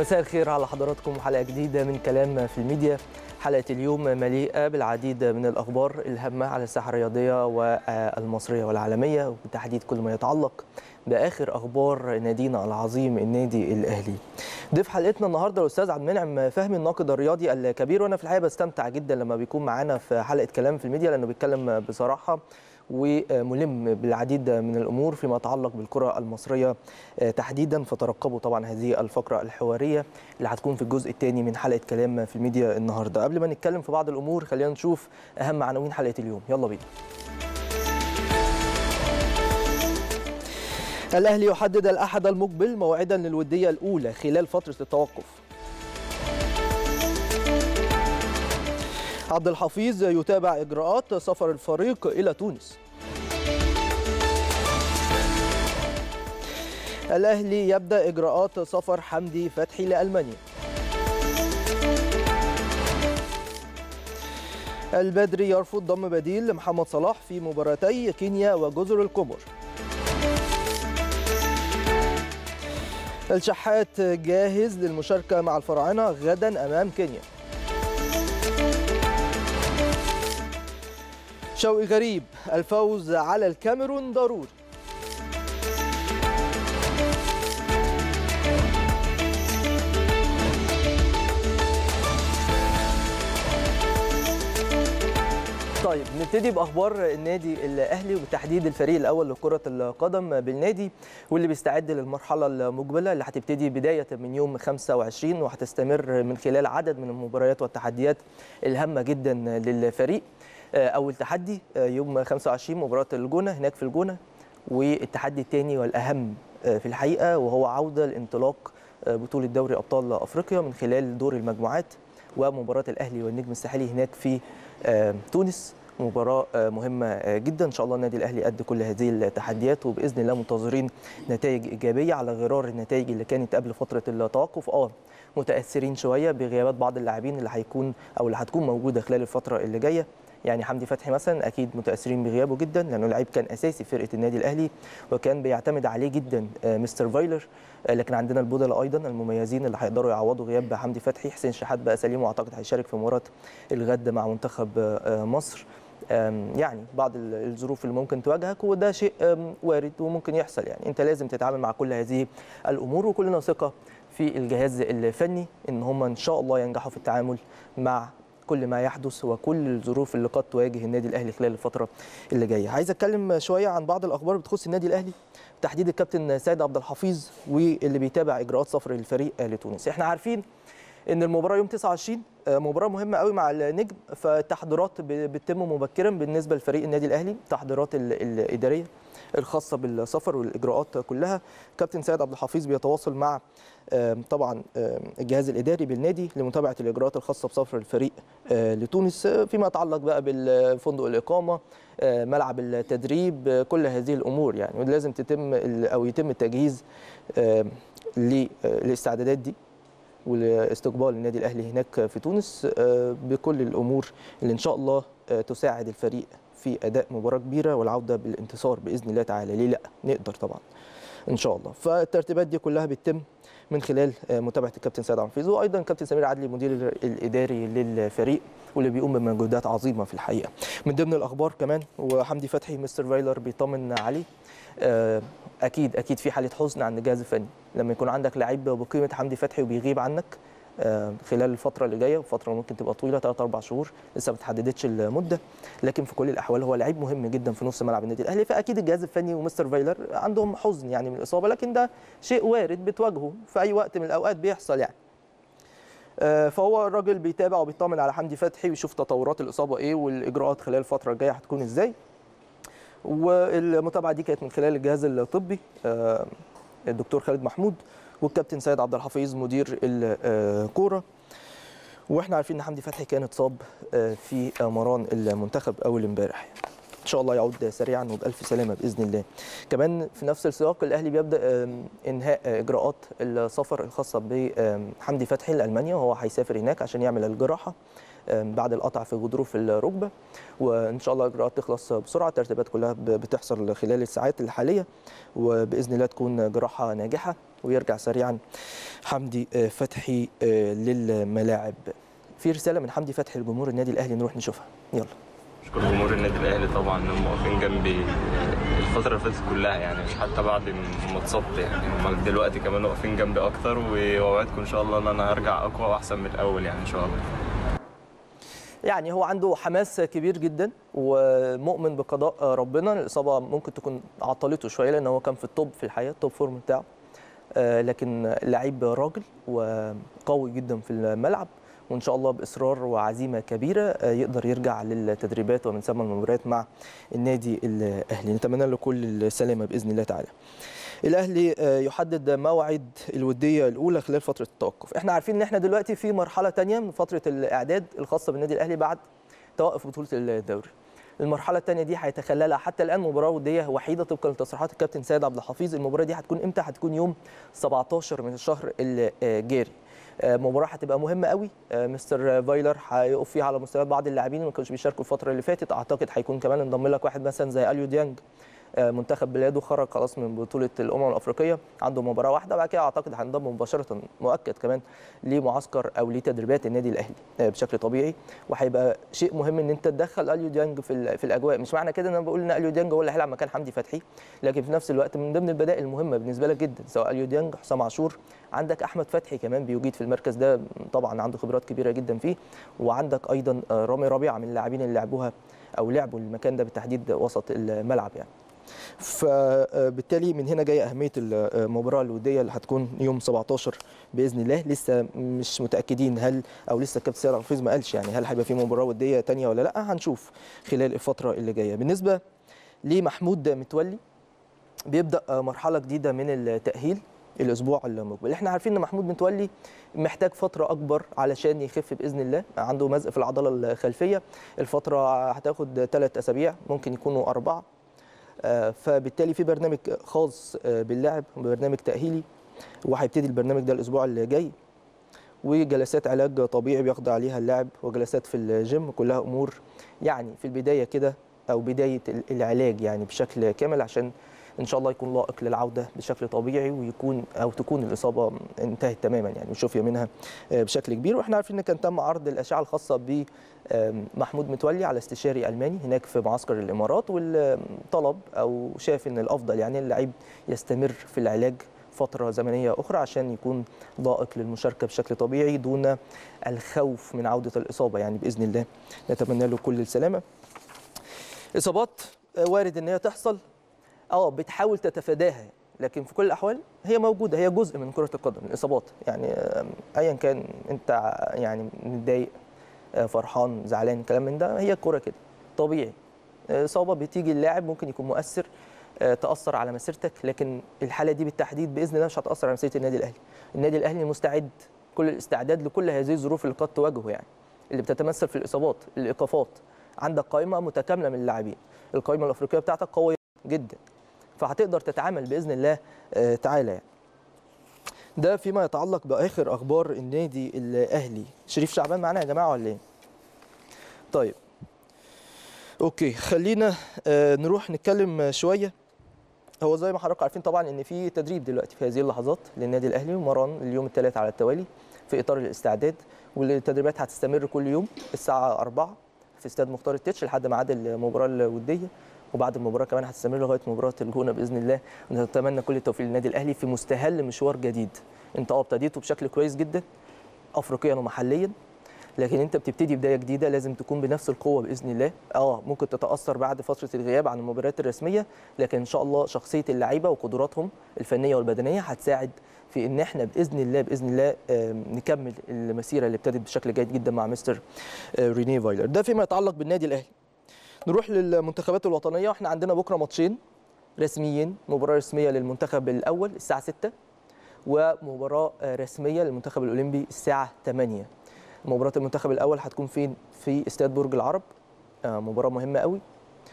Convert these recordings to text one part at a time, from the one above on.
مساء الخير على حضراتكم حلقة جديدة من كلام في الميديا حلقة اليوم مليئة بالعديد من الأخبار الهامة على الساحة الرياضية والمصرية والعالمية وبالتحديد كل ما يتعلق بآخر أخبار نادينا العظيم النادي الأهلي ضيف حلقتنا النهاردة الأستاذ عبد المنعم فهمي الناقد الرياضي الكبير وأنا في الحقيقة بستمتع جدا لما بيكون معانا في حلقة كلام في الميديا لأنه بيتكلم بصراحة وملم بالعديد من الامور فيما يتعلق بالكره المصريه تحديدا فترقبوا طبعا هذه الفقره الحواريه اللي هتكون في الجزء الثاني من حلقه كلام في الميديا النهارده قبل ما نتكلم في بعض الامور خلينا نشوف اهم عناوين حلقه اليوم يلا بينا الاهلي يحدد الاحد المقبل موعدا للوديه الاولى خلال فتره التوقف عبد الحفيظ يتابع اجراءات سفر الفريق الى تونس الاهلي يبدا اجراءات سفر حمدي فتحي لالمانيا البدري يرفض ضم بديل لمحمد صلاح في مباراتي كينيا وجزر القمر الشحات جاهز للمشاركه مع الفراعنه غدا امام كينيا شوقي غريب الفوز على الكاميرون ضروري طيب نبتدي باخبار النادي الاهلي وبالتحديد الفريق الاول لكره القدم بالنادي واللي بيستعد للمرحله المقبله اللي هتبتدي بدايه من يوم 25 وهتستمر من خلال عدد من المباريات والتحديات الهامه جدا للفريق اول تحدي يوم 25 مباراه الجونه هناك في الجونه والتحدي الثاني والاهم في الحقيقه وهو عوده لانطلاق بطوله دوري ابطال افريقيا من خلال دور المجموعات ومباراه الاهلي والنجم الساحلي هناك في تونس مباراة مهمة جدا إن شاء الله النادي الأهلي قد كل هذه التحديات وبإذن الله منتظرين نتائج إيجابية على غرار النتائج اللي كانت قبل فترة التوقف آه متأثرين شوية بغيابات بعض اللاعبين اللي هيكون أو اللي هتكون موجودة خلال الفترة اللي جاية يعني حمدي فتحي مثلا اكيد متاثرين بغيابه جدا لانه لعيب كان اساسي فرقه النادي الاهلي وكان بيعتمد عليه جدا مستر فايلر لكن عندنا البودلة ايضا المميزين اللي هيقدروا يعوضوا غياب حمدي فتحي حسين شحات بقى سليم واعتقد هيشارك في مباراه الغد مع منتخب مصر يعني بعض الظروف اللي ممكن تواجهك وده شيء وارد وممكن يحصل يعني انت لازم تتعامل مع كل هذه الامور وكلنا ثقه في الجهاز الفني ان هم ان شاء الله ينجحوا في التعامل مع كل ما يحدث وكل الظروف اللي قد تواجه النادي الاهلي خلال الفتره اللي جايه عايز اتكلم شويه عن بعض الاخبار بتخص النادي الاهلي تحديد الكابتن سيد عبد الحفيظ واللي بيتابع اجراءات سفر الفريق لتونس احنا عارفين ان المباراه يوم 29 مباراه مهمه قوي مع النجم فالتحضيرات بتتم مبكرا بالنسبه لفريق النادي الاهلي التحضيرات الاداريه الخاصه بالسفر والاجراءات كلها كابتن سيد عبد الحفيظ بيتواصل مع طبعا الجهاز الاداري بالنادي لمتابعه الاجراءات الخاصه بسفر الفريق لتونس فيما يتعلق بقى بالفندق الاقامه ملعب التدريب كل هذه الامور يعني ولازم تتم او يتم التجهيز للاستعدادات دي ولاستقبال النادي الاهلي هناك في تونس بكل الامور اللي ان شاء الله تساعد الفريق في اداء مباراه كبيره والعوده بالانتصار باذن الله تعالى ليه لا نقدر طبعا ان شاء الله فالترتيبات دي كلها بتتم من خلال متابعه الكابتن سيد عمفيز وايضا الكابتن سمير عدلي المدير الاداري للفريق واللي بيقوم بمجهودات عظيمه في الحقيقه من ضمن الاخبار كمان وحمدي فتحي مستر فايلر بيطمن عليه اكيد اكيد في حاله حزن عند الجهاز الفني لما يكون عندك لعيب بقيمه حمدي فتحي وبيغيب عنك خلال الفتره اللي جايه وفتره ممكن تبقى طويله 3 4 شهور لسه ما اتحددتش المده لكن في كل الاحوال هو لعيب مهم جدا في نص ملعب النادي الاهلي فاكيد الجهاز الفني ومستر فايلر عندهم حزن يعني من الاصابه لكن ده شيء وارد بتواجهه في اي وقت من الاوقات بيحصل يعني فهو الراجل بيتابع وبيطمن على حمدي فتحي ويشوف تطورات الاصابه ايه والاجراءات خلال الفتره الجايه هتكون ازاي والمتابعه دي كانت من خلال الجهاز الطبي الدكتور خالد محمود والكابتن سيد عبد الحفيظ مدير الكوره واحنا عارفين ان حمدي فتحي كان اتصاب في مران المنتخب اول امبارح ان شاء الله يعود سريعا وبالف سلامه باذن الله كمان في نفس السياق الاهلي بيبدا انهاء اجراءات السفر الخاصه بحمدي فتحي لالمانيا وهو هيسافر هناك عشان يعمل الجراحه بعد القطع في غضروف الركبه وان شاء الله الاجراءات تخلص بسرعه الترتيبات كلها بتحصل خلال الساعات الحاليه وباذن الله تكون جراحه ناجحه ويرجع سريعا حمدي فتحي للملاعب في رساله من حمدي فتحي لجمهور النادي الاهلي نروح نشوفها يلا اشكر جمهور النادي الاهلي طبعا انهم واقفين جنبي الفتره اللي فاتت كلها يعني مش حتى بعد ما اتصبت يعني هم دلوقتي كمان واقفين جنبي اكتر واوعدكم ان شاء الله ان انا هرجع اقوى واحسن من الاول يعني ان شاء الله يعني هو عنده حماس كبير جدا ومؤمن بقضاء ربنا الاصابه ممكن تكون عطلته شويه لان هو كان في التوب في الحياه التوب فورم بتاعه لكن لعيب راجل وقوي جدا في الملعب وان شاء الله باصرار وعزيمه كبيره يقدر يرجع للتدريبات ومن ثم المباريات مع النادي الاهلي نتمنى له كل السلامه باذن الله تعالى الاهلي يحدد موعد الوديه الاولى خلال فتره التوقف احنا عارفين ان احنا دلوقتي في مرحله ثانيه من فتره الاعداد الخاصه بالنادي الاهلي بعد توقف بطوله الدوري المرحله الثانيه دي هيتخللها حتى الان مباراه وديه وحيده طبقا لتصريحات الكابتن سيد عبد الحفيظ المباراه دي هتكون امتى هتكون يوم 17 من الشهر الجاري مباراه هتبقى مهمه قوي مستر فايلر هيقف فيها على مستوى بعض اللاعبين اللي ما كانوش بيشاركوا الفتره اللي فاتت اعتقد هيكون كمان انضم لك واحد مثلا زي اليو ديانج منتخب بلاده خرج خلاص من بطوله الامم الافريقيه عنده مباراه واحده بعد كده اعتقد هينضم مباشره مؤكد كمان لمعسكر او لتدريبات النادي الاهلي بشكل طبيعي وهيبقى شيء مهم ان انت تدخل اليو ديانج في في الاجواء مش معنى كده ان انا بقول ان اليو ديانج هو اللي هيلعب مكان حمدي فتحي لكن في نفس الوقت من ضمن البدائل المهمه بالنسبه لك جدا سواء اليو ديانج حسام عاشور عندك احمد فتحي كمان بيجيد في المركز ده طبعا عنده خبرات كبيره جدا فيه وعندك ايضا رامي ربيعه من اللاعبين اللي لعبوها او لعبوا المكان ده بالتحديد وسط الملعب يعني فبالتالي من هنا جايه اهميه المباراه الوديه اللي هتكون يوم 17 باذن الله لسه مش متاكدين هل او لسه الكابتن سيد الحفيظ ما قالش يعني هل هيبقى في مباراه وديه ثانيه ولا لا هنشوف خلال الفتره اللي جايه بالنسبه لمحمود متولي بيبدا مرحله جديده من التاهيل الاسبوع المقبل احنا عارفين ان محمود متولي محتاج فتره اكبر علشان يخف باذن الله عنده مزق في العضله الخلفيه الفتره هتاخد ثلاث اسابيع ممكن يكونوا اربعه فبالتالي في برنامج خاص باللاعب برنامج تاهيلي وهيبتدي البرنامج ده الاسبوع اللي جاي وجلسات علاج طبيعي بيخضع عليها اللاعب وجلسات في الجيم كلها امور يعني في البدايه كده او بدايه العلاج يعني بشكل كامل عشان ان شاء الله يكون لائق للعوده بشكل طبيعي ويكون او تكون الاصابه انتهت تماما يعني وشفي منها بشكل كبير واحنا عارفين ان كان تم عرض الاشعه الخاصه ب محمود متولي على استشاري الماني هناك في معسكر الامارات والطلب او شاف ان الافضل يعني اللعيب يستمر في العلاج فتره زمنيه اخرى عشان يكون لائق للمشاركه بشكل طبيعي دون الخوف من عوده الاصابه يعني باذن الله نتمنى له كل السلامه اصابات وارد ان هي تحصل اه بتحاول تتفاداها لكن في كل الاحوال هي موجوده هي جزء من كره القدم الاصابات يعني ايا كان انت يعني متضايق فرحان زعلان كلام من ده هي الكوره كده طبيعي اصابه بتيجي اللاعب ممكن يكون مؤثر تاثر على مسيرتك لكن الحاله دي بالتحديد باذن الله مش هتاثر على مسيره النادي الاهلي النادي الاهلي مستعد كل الاستعداد لكل هذه الظروف اللي قد تواجهه يعني اللي بتتمثل في الاصابات الايقافات عندك قائمه متكامله من اللاعبين القائمه الافريقيه بتاعتك قويه جدا فهتقدر تتعامل باذن الله تعالى يعني. ده فيما يتعلق باخر اخبار النادي الاهلي شريف شعبان معانا يا جماعه ولا ايه طيب اوكي خلينا نروح نتكلم شويه هو زي ما حضراتكم عارفين طبعا ان في تدريب دلوقتي في هذه اللحظات للنادي الاهلي ومران اليوم الثلاث على التوالي في اطار الاستعداد والتدريبات هتستمر كل يوم الساعه 4 في استاد مختار التتش لحد ميعاد المباراه الوديه وبعد المباراه كمان هتستمر لغايه مباراه الجونه باذن الله ونتمنى كل التوفيق للنادي الاهلي في مستهل مشوار جديد انت اه ابتديته بشكل كويس جدا افريقيا ومحليا لكن انت بتبتدي بدايه جديده لازم تكون بنفس القوه باذن الله اه ممكن تتاثر بعد فتره الغياب عن المباريات الرسميه لكن ان شاء الله شخصيه اللعيبه وقدراتهم الفنيه والبدنيه هتساعد في ان احنا باذن الله باذن الله نكمل المسيره اللي ابتدت بشكل جيد جدا مع مستر ريني فايلر ده فيما يتعلق بالنادي الاهلي نروح للمنتخبات الوطنيه واحنا عندنا بكره ماتشين رسميين مباراه رسميه للمنتخب الاول الساعه 6 ومباراه رسميه للمنتخب الاولمبي الساعه 8 مباراه المنتخب الاول هتكون فين في استاد برج العرب مباراه مهمه قوي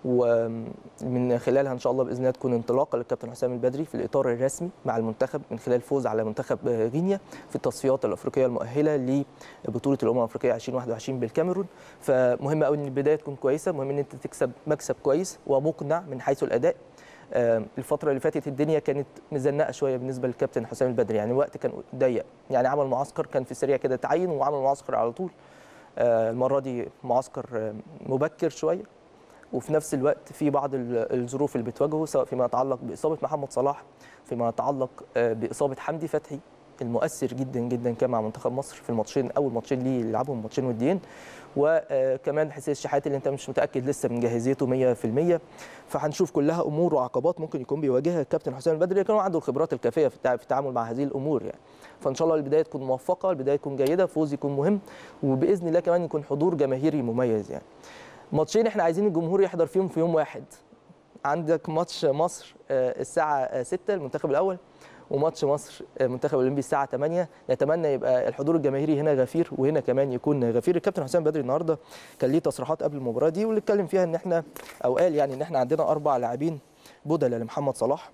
ومن خلالها ان شاء الله باذن الله تكون انطلاقه للكابتن حسام البدري في الاطار الرسمي مع المنتخب من خلال الفوز على منتخب غينيا في التصفيات الافريقيه المؤهله لبطوله الامم الافريقيه 2021 بالكاميرون فمهم قوي ان البدايه تكون كويسه مهم ان انت تكسب مكسب كويس ومقنع من حيث الاداء الفتره اللي فاتت الدنيا كانت مزنقه شويه بالنسبه للكابتن حسام البدري يعني الوقت كان ضيق يعني عمل معسكر كان في السريع كده تعين وعمل معسكر على طول المره دي معسكر مبكر شويه وفي نفس الوقت في بعض الظروف اللي بتواجهه سواء فيما يتعلق باصابه محمد صلاح فيما يتعلق باصابه حمدي فتحي المؤثر جدا جدا كان مع منتخب مصر في الماتشين اول ماتشين ليه يلعبهم ماتشين وديين وكمان حسين الشحات اللي انت مش متاكد لسه من جاهزيته 100% فهنشوف كلها امور وعقبات ممكن يكون بيواجهها الكابتن حسام البدري لكن هو عنده الخبرات الكافيه في التعامل مع هذه الامور يعني فان شاء الله البدايه تكون موفقه البدايه تكون جيده فوز يكون مهم وباذن الله كمان يكون حضور جماهيري مميز يعني ماتشين احنا عايزين الجمهور يحضر فيهم في يوم واحد عندك ماتش مصر الساعه 6 المنتخب الاول وماتش مصر المنتخب الاولمبي الساعه 8 نتمنى يبقى الحضور الجماهيري هنا غفير وهنا كمان يكون غفير الكابتن حسام بدري النهارده كان ليه تصريحات قبل المباراه دي واللي اتكلم فيها ان احنا او قال يعني ان احنا عندنا اربع لاعبين بدلاء لمحمد صلاح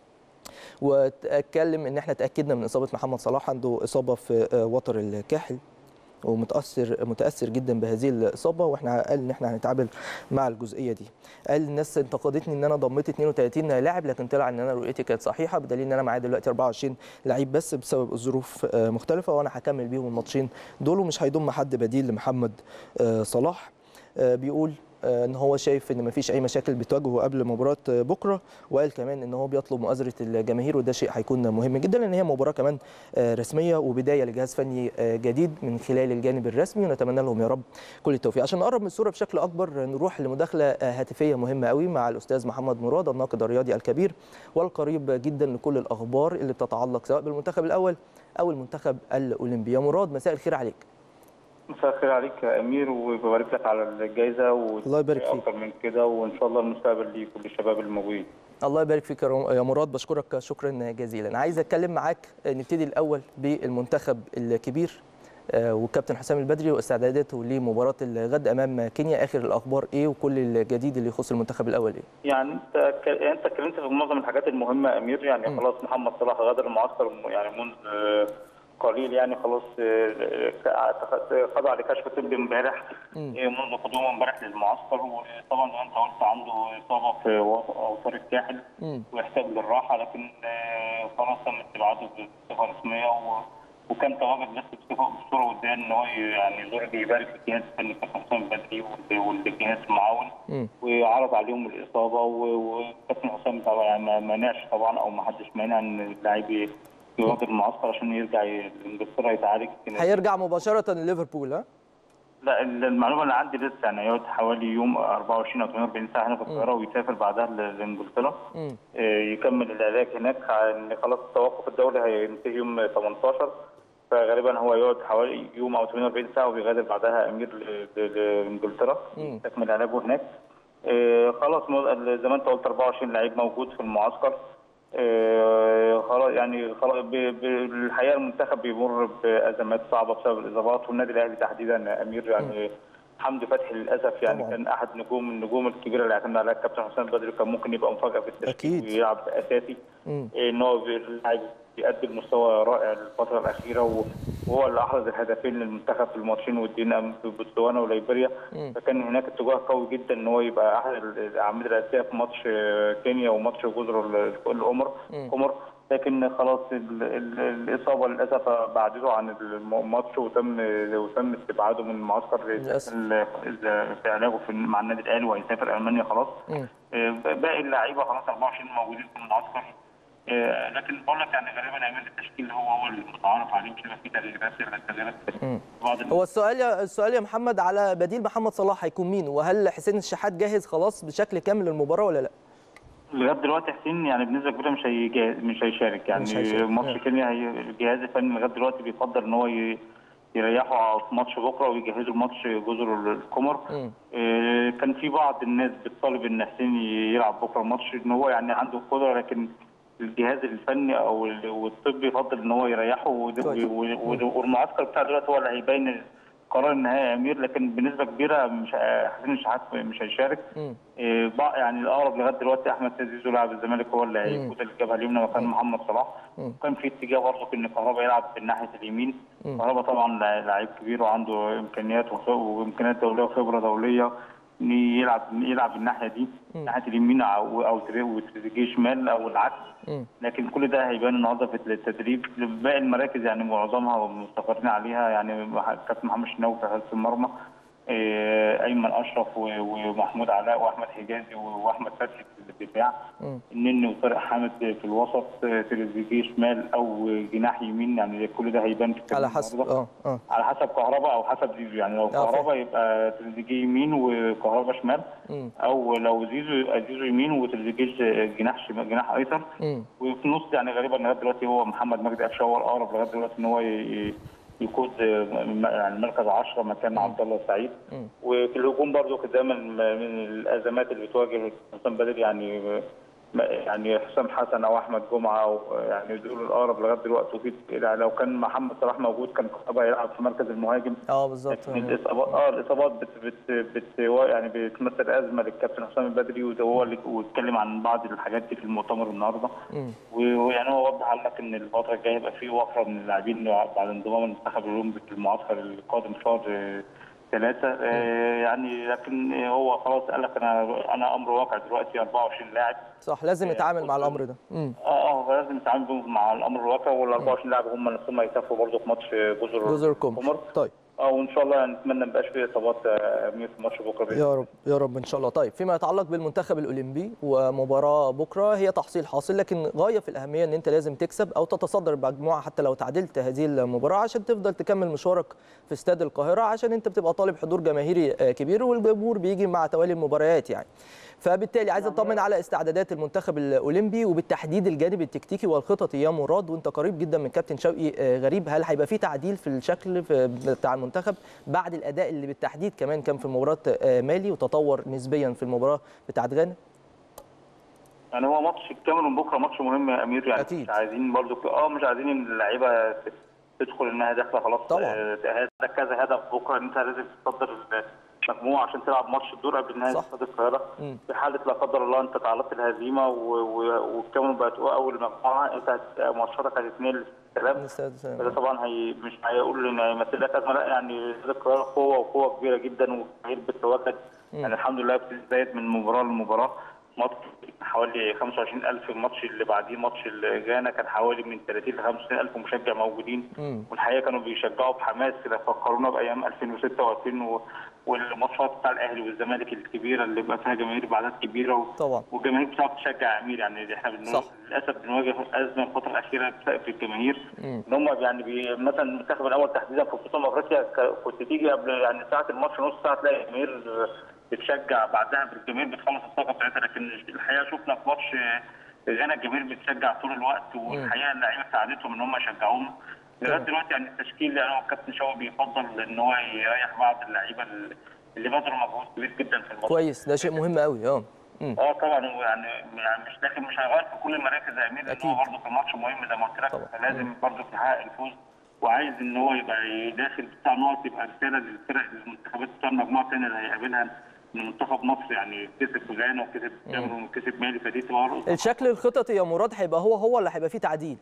واتكلم ان احنا تاكدنا من اصابه محمد صلاح عنده اصابه في وتر الكاحل ومتاثر متاثر جدا بهذه الاصابه واحنا قال ان احنا هنتعامل مع الجزئيه دي قال الناس انتقدتني ان انا ضميت 32 لاعب لكن طلع ان انا رؤيتي كانت صحيحه بدليل ان انا معايا دلوقتي 24 لعيب بس بسبب الظروف مختلفه وانا هكمل بيهم الماتشين دول ومش هيضم حد بديل لمحمد صلاح بيقول ان هو شايف ان مفيش اي مشاكل بتواجهه قبل مباراه بكره وقال كمان ان هو بيطلب مؤازره الجماهير وده شيء هيكون مهم جدا لان هي مباراه كمان رسميه وبدايه لجهاز فني جديد من خلال الجانب الرسمي ونتمنى لهم يا رب كل التوفيق عشان نقرب من الصوره بشكل اكبر نروح لمداخله هاتفيه مهمه قوي مع الاستاذ محمد مراد الناقد الرياضي الكبير والقريب جدا لكل الاخبار اللي بتتعلق سواء بالمنتخب الاول او المنتخب الاولمبي يا مراد مساء الخير عليك مساء الخير عليك يا امير وببارك لك على الجائزه الله يبارك فيك اكتر من كده وان شاء الله المستقبل ليك وللشباب الموجودين الله يبارك فيك يا مراد بشكرك شكرا جزيلا عايز اتكلم معاك نبتدي الاول بالمنتخب الكبير والكابتن حسام البدري واستعداداته لمباراه الغد امام كينيا اخر الاخبار ايه وكل الجديد اللي يخص المنتخب الاول ايه يعني انت انت اتكلمت في معظم الحاجات المهمه يا امير يعني م. خلاص محمد صلاح غادر المعسكر يعني منذ قليل يعني خلاص خضع لكشف طبي امبارح منذ قدومه امبارح للمعسكر وطبعا زي ما انت قلت عنده اصابه في اوتار الكاحل ويحتاج للراحه لكن خلاص تم استبعاده بصفه رسميه وكان تواجد بس بصوره وديه ان هو يعني يزور يبارك في الجهاز الفني الكابتن حسام البدري والجهاز المعاون وعرض انجلترا الاصابه والكابتن حسام طبعا ما مانعش طبعا او ما حدش مانع ان اللاعب يواجه المعسكر عشان يرجع انجلترا يتعالج هيرجع مباشره لليفربول ها؟ لا المعلومه اللي عندي لسه يعني هيقعد حوالي يوم 24 او 48 ساعه هنا في القاهره ويسافر بعدها لانجلترا يكمل العلاج هناك ان خلاص التوقف الدولي هينتهي يوم 18 فغالبا هو يقعد حوالي يوم او 48 ساعه وبيغادر بعدها امير لانجلترا يكمل علاجه هناك خلاص زي ما انت قلت 24 لعيب موجود في المعسكر خلاص يعني خلاص الحقيقه المنتخب بيمر بازمات صعبه بسبب الاصابات والنادي الاهلي تحديدا امير يعني حمدي فتحي للاسف يعني طبعا. كان احد نجوم النجوم الكبيره اللي اعتمد عليها الكابتن حسام بدري كان ممكن يبقى مفاجاه في التشكيل ويلعب اساسي ان هو لاعب بيقدم مستوى رائع الفتره الاخيره وهو اللي احرز الهدفين للمنتخب في الماتشين والدين في بوتسوانا وليبيريا فكان هناك اتجاه قوي جدا ان هو يبقى احد الاعمده الاساسيه في ماتش كينيا وماتش جزر القمر قمر لكن خلاص ال ال الاصابه للاسف بعدته عن الماتش وتم وتم استبعاده من المعسكر في علاجه في مع النادي الاهلي وهيسافر المانيا خلاص باقي اللعيبه خلاص 24 موجودين في المعسكر لكن بقول لك يعني غالبا هيعمل التشكيل هو هو المتعارف عليه مش هيبقى فيه تغييرات الا تغييرات هو السؤال يا السؤال يا محمد على بديل محمد صلاح هيكون مين وهل حسين الشحات جاهز خلاص بشكل كامل للمباراه ولا لا؟ لغايه دلوقتي حسين يعني بنسبه كبيره مش هيجاهز مش هيشارك يعني ماتش كينيا الجهاز الفني لغايه دلوقتي بيفضل ان هو يريحوا في ماتش بكره ويجهزوا الماتش جزر القمر آه كان في بعض الناس بتطالب ان حسين يلعب بكره الماتش ان هو يعني عنده قدره لكن الجهاز الفني او والطبي يفضل ان هو يريحه والمعسكر بتاع دلوقتي هو اللي هيبين قرار النهائي يا امير لكن بنسبه كبيره مش حسين الشحات مش هيشارك مم. إيه، بقى- يعني الاقرب لغايه دلوقتي احمد سيد زيزو لاعب الزمالك هو اللي هيفوت الجبهه اليمنى مكان محمد صلاح كان في اتجاه برضه ان كهربا يلعب في الناحيه اليمين كهربا طبعا لع- لعيب كبير وعنده امكانيات وخ- وامكانيات دوليه وخبره دوليه إن يلعب يلعب الناحيه دي ناحيه اليمين او او تري- وتريزيجيه شمال او العكس مم. لكن كل ده هيبان النهارده في التدريب باقي المراكز يعني معظمها مستقرين عليها يعني كابتن محمد شناوي في حراسه المرمى إيه، ايمن اشرف و- ومحمود علاء واحمد حجازي واحمد فتحي في الدفاع مم. النني وطارق حامد في الوسط تريزيجيه شمال او جناح يمين يعني كل ده هيبان في التدريب على حسب النهاردة. اه اه على حسب كهربا او حسب زيزو يعني لو فاهم. كهربا يبقى تريزيجيه يمين وكهربا شمال مم. او لو زيزو يبقى زيزو يمين وتريزيجيه جناح شمال جناح ايسر مم. وفي النص يعني غالبا لغايه دلوقتي هو محمد مجدي قفشه هو الاقرب لغايه دلوقتي ان هو ي- ي- يقود يعني مركز 10 مكان عبد الله السعيد مم. وفي الهجوم برضو كان دايما من الازمات اللي بتواجه حسام بدري يعني يعني حسام حسن او احمد جمعه أو يعني دول الاقرب لغايه دلوقتي وفي يعني لو كان محمد صلاح موجود كان هيبقى يلعب في مركز المهاجم اه بالظبط لكن الاصابات اه الاصابات بت بت بت يعني بتمثل ازمه للكابتن حسام البدري وده هو اللي واتكلم عن بعض الحاجات دي في المؤتمر النهارده مم. ويعني هو وضح قال لك ان الفتره الجايه هيبقى في وفره من اللاعبين بعد انضمام المنتخب الاولمبي في المعسكر القادم شهر ثلاثه يعني لكن هو خلاص قال لك انا انا امر واقع دلوقتي 24 لاعب صح لازم يتعامل مع الامر ده مم. اه اه لازم يتعامل بيهم مع الامر الواقع وال 24 لاعب هم نفسهم هيسافروا برضه في ماتش جزر جزر القمر طيب اه وان شاء الله يعني نتمنى ما يبقاش فيه اصابات آه، امير في ماتش بكره بإذن يا رب يا رب ان شاء الله طيب فيما يتعلق بالمنتخب الاولمبي ومباراه بكره هي تحصيل حاصل لكن غايه في الاهميه ان انت لازم تكسب او تتصدر المجموعه حتى لو تعادلت هذه المباراه عشان تفضل تكمل مشوارك في استاد القاهره عشان انت بتبقى طالب حضور جماهيري آه، كبير والجمهور بيجي مع توالي المباريات يعني فبالتالي عايز اطمن على استعدادات المنتخب الاولمبي وبالتحديد الجانب التكتيكي والخططي يا مراد وانت قريب جدا من كابتن شوقي آه، غريب هل هيبقى في تعديل في الشكل في بتاع المنتخب بعد الاداء اللي بالتحديد كمان كان في مباراه آه، مالي وتطور نسبيا في المباراه بتاعت غانا يعني هو ماتش الكاميرون بكره ماتش مهم يا امير يعني أكيد. مش عايزين برضو اه مش عايزين ان اللعيبه ت- تدخل انها داخله خلاص طبعاً. آه، ده كذا هدف بكره ان انت لازم تصدر المجموعه عشان تلعب ماتش الدور قبل نهايه صح. استاد القاهره مم. في حاله لا قدر الله انت تعرضت للهزيمه و- و- والكاميرون بقت اول مجموعه انت هت- ماتشاتك هتتنقل للسلام الاستاد فده طبعا هي مش هيقول ان هيمثل لك ازمه لا يعني استاد القاهره قوه وقوه كبيره جدا والجماهير بتتواجد يعني الحمد لله بتزداد من مباراه لمباراه ماتش حوالي 25000 الماتش اللي بعديه ماتش غانا كان حوالي من 30 ل 55000 مشجع موجودين مم. والحقيقه كانوا بيشجعوا بحماس كده فكرونا بايام 2006 و2000 والماتشات بتاع الاهلي والزمالك الكبيره اللي بقى فيها جماهير باعداد كبيره و... طبعا والجماهير بتعرف تشجع امير يعني احنا بنقول صح. للاسف بنواجه ازمه الفتره الاخيره في الجماهير مم. ان هم يعني بي مثلا المنتخب الاول تحديدا في بطوله افريقيا ك- كنت تيجي قبل يعني ساعه الماتش نص ساعه تلاقي الجماهير بتشجع بعدها الجماهير بتخلص الطاقه بتاعتها لكن الحقيقه شفنا في ماتش غانا الجماهير بتشجع طول الوقت والحقيقه اللعيبه ساعدتهم ان هم يشجعوهم لغايه تمام. دلوقتي يعني التشكيل يعني هو الكابتن شوقي بيفضل ان هو يريح بعض اللعيبه اللي بذلوا مجهود كبير جدا في الماتش كويس ده شيء مهم قوي اه مم. اه طبعا هو يعني يعني مش داخل مش هيغير في كل المراكز يا امير لان أكيد. هو برضه كان ماتش مهم زي ما قلت لك طبعا. فلازم برضه يحقق الفوز وعايز ان هو يبقى داخل بتاع نقط يبقى رساله للفرق المنتخبات بتاع المجموعه الثانيه اللي هيقابلها ان منتخب مصر يعني كسب غانا وكسب كاميرون وكسب مالي فدي تبقى الشكل الخططي يا مراد هيبقى هو هو اللي هيبقى فيه تعديل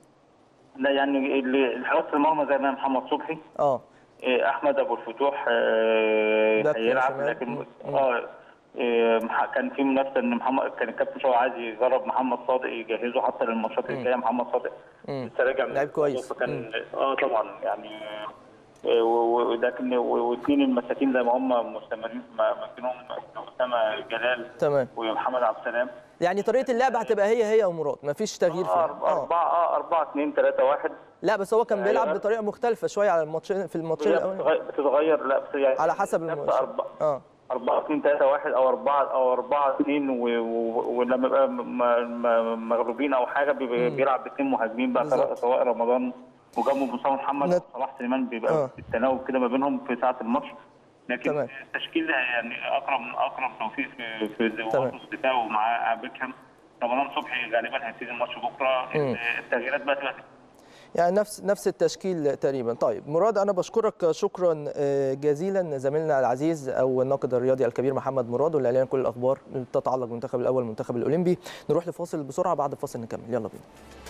لا يعني اللي حراسه المرمى زي ما محمد صبحي اه إيه، احمد ابو الفتوح آه، باك هيلعب شمال. لكن مم. اه إيه، مح- كان في منافسه ان محمد كان الكابتن شوقي عايز يجرب محمد صادق يجهزه حتى للماتشات الجايه محمد صادق مم. لسه راجع من لعيب كويس. الإصابة، فكان اه طبعا يعني آه، و- و- ولكن واثنين المساكين زي ما هم مستمرين في مكانهم اسامه جلال تمام ومحمد عبد السلام يعني طريقه اللعب هتبقى هي هي يا مراد مفيش تغيير آه، فيها أربعة اه أربعة آه، أربعة اثنين ثلاثة واحد لا بس هو كان بيلعب أيوة. بطريقه مختلفه شويه على الماتشين في الماتشين هي الاولاني بتتغير- بتتغير لا بس يعني على حسب نفس الماتش أربعة اه 4 2 3 1 او 4 او 4 2 ولما يبقى م- م- مغلوبين او حاجه بيبقى بيلعب باثنين مهاجمين بقى سواء بالظبط. سواء رمضان وجنبه مصطفى محمد نت- وصلاح سليمان بيبقى آه. التناوب كده ما بينهم في ساعه الماتش لكن تمام. التشكيل ده يعني اكرم اكرم توفيق في في تمام. وسط الدفاع ومعاه بيكهام رمضان صبحي غالبا هيبتدي الماتش بكره مم. التغييرات بقى تبقى يعني نفس نفس التشكيل تقريبا طيب مراد انا بشكرك شكرا آه، جزيلا زميلنا العزيز او الناقد الرياضي الكبير محمد مراد واللي علينا كل الاخبار اللي تتعلق بالمنتخب الاول والمنتخب الاولمبي نروح لفاصل بسرعه بعد الفاصل نكمل يلا بينا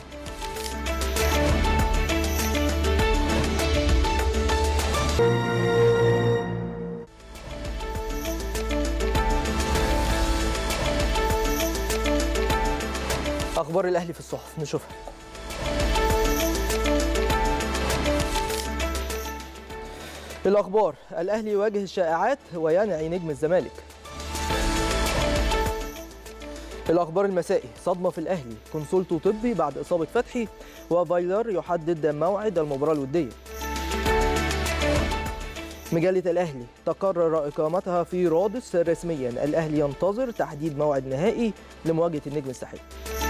اخبار الاهلي في الصحف نشوفها الأخبار الأهلي يواجه الشائعات وينعي نجم الزمالك الأخبار المسائي صدمة في الأهلي كونسولتو طبي بعد إصابة فتحي وفايلر يحدد موعد المباراة الودية مجلة الأهلي تقرر إقامتها في رادس رسميا الأهلي ينتظر تحديد موعد نهائي لمواجهة النجم الساحلي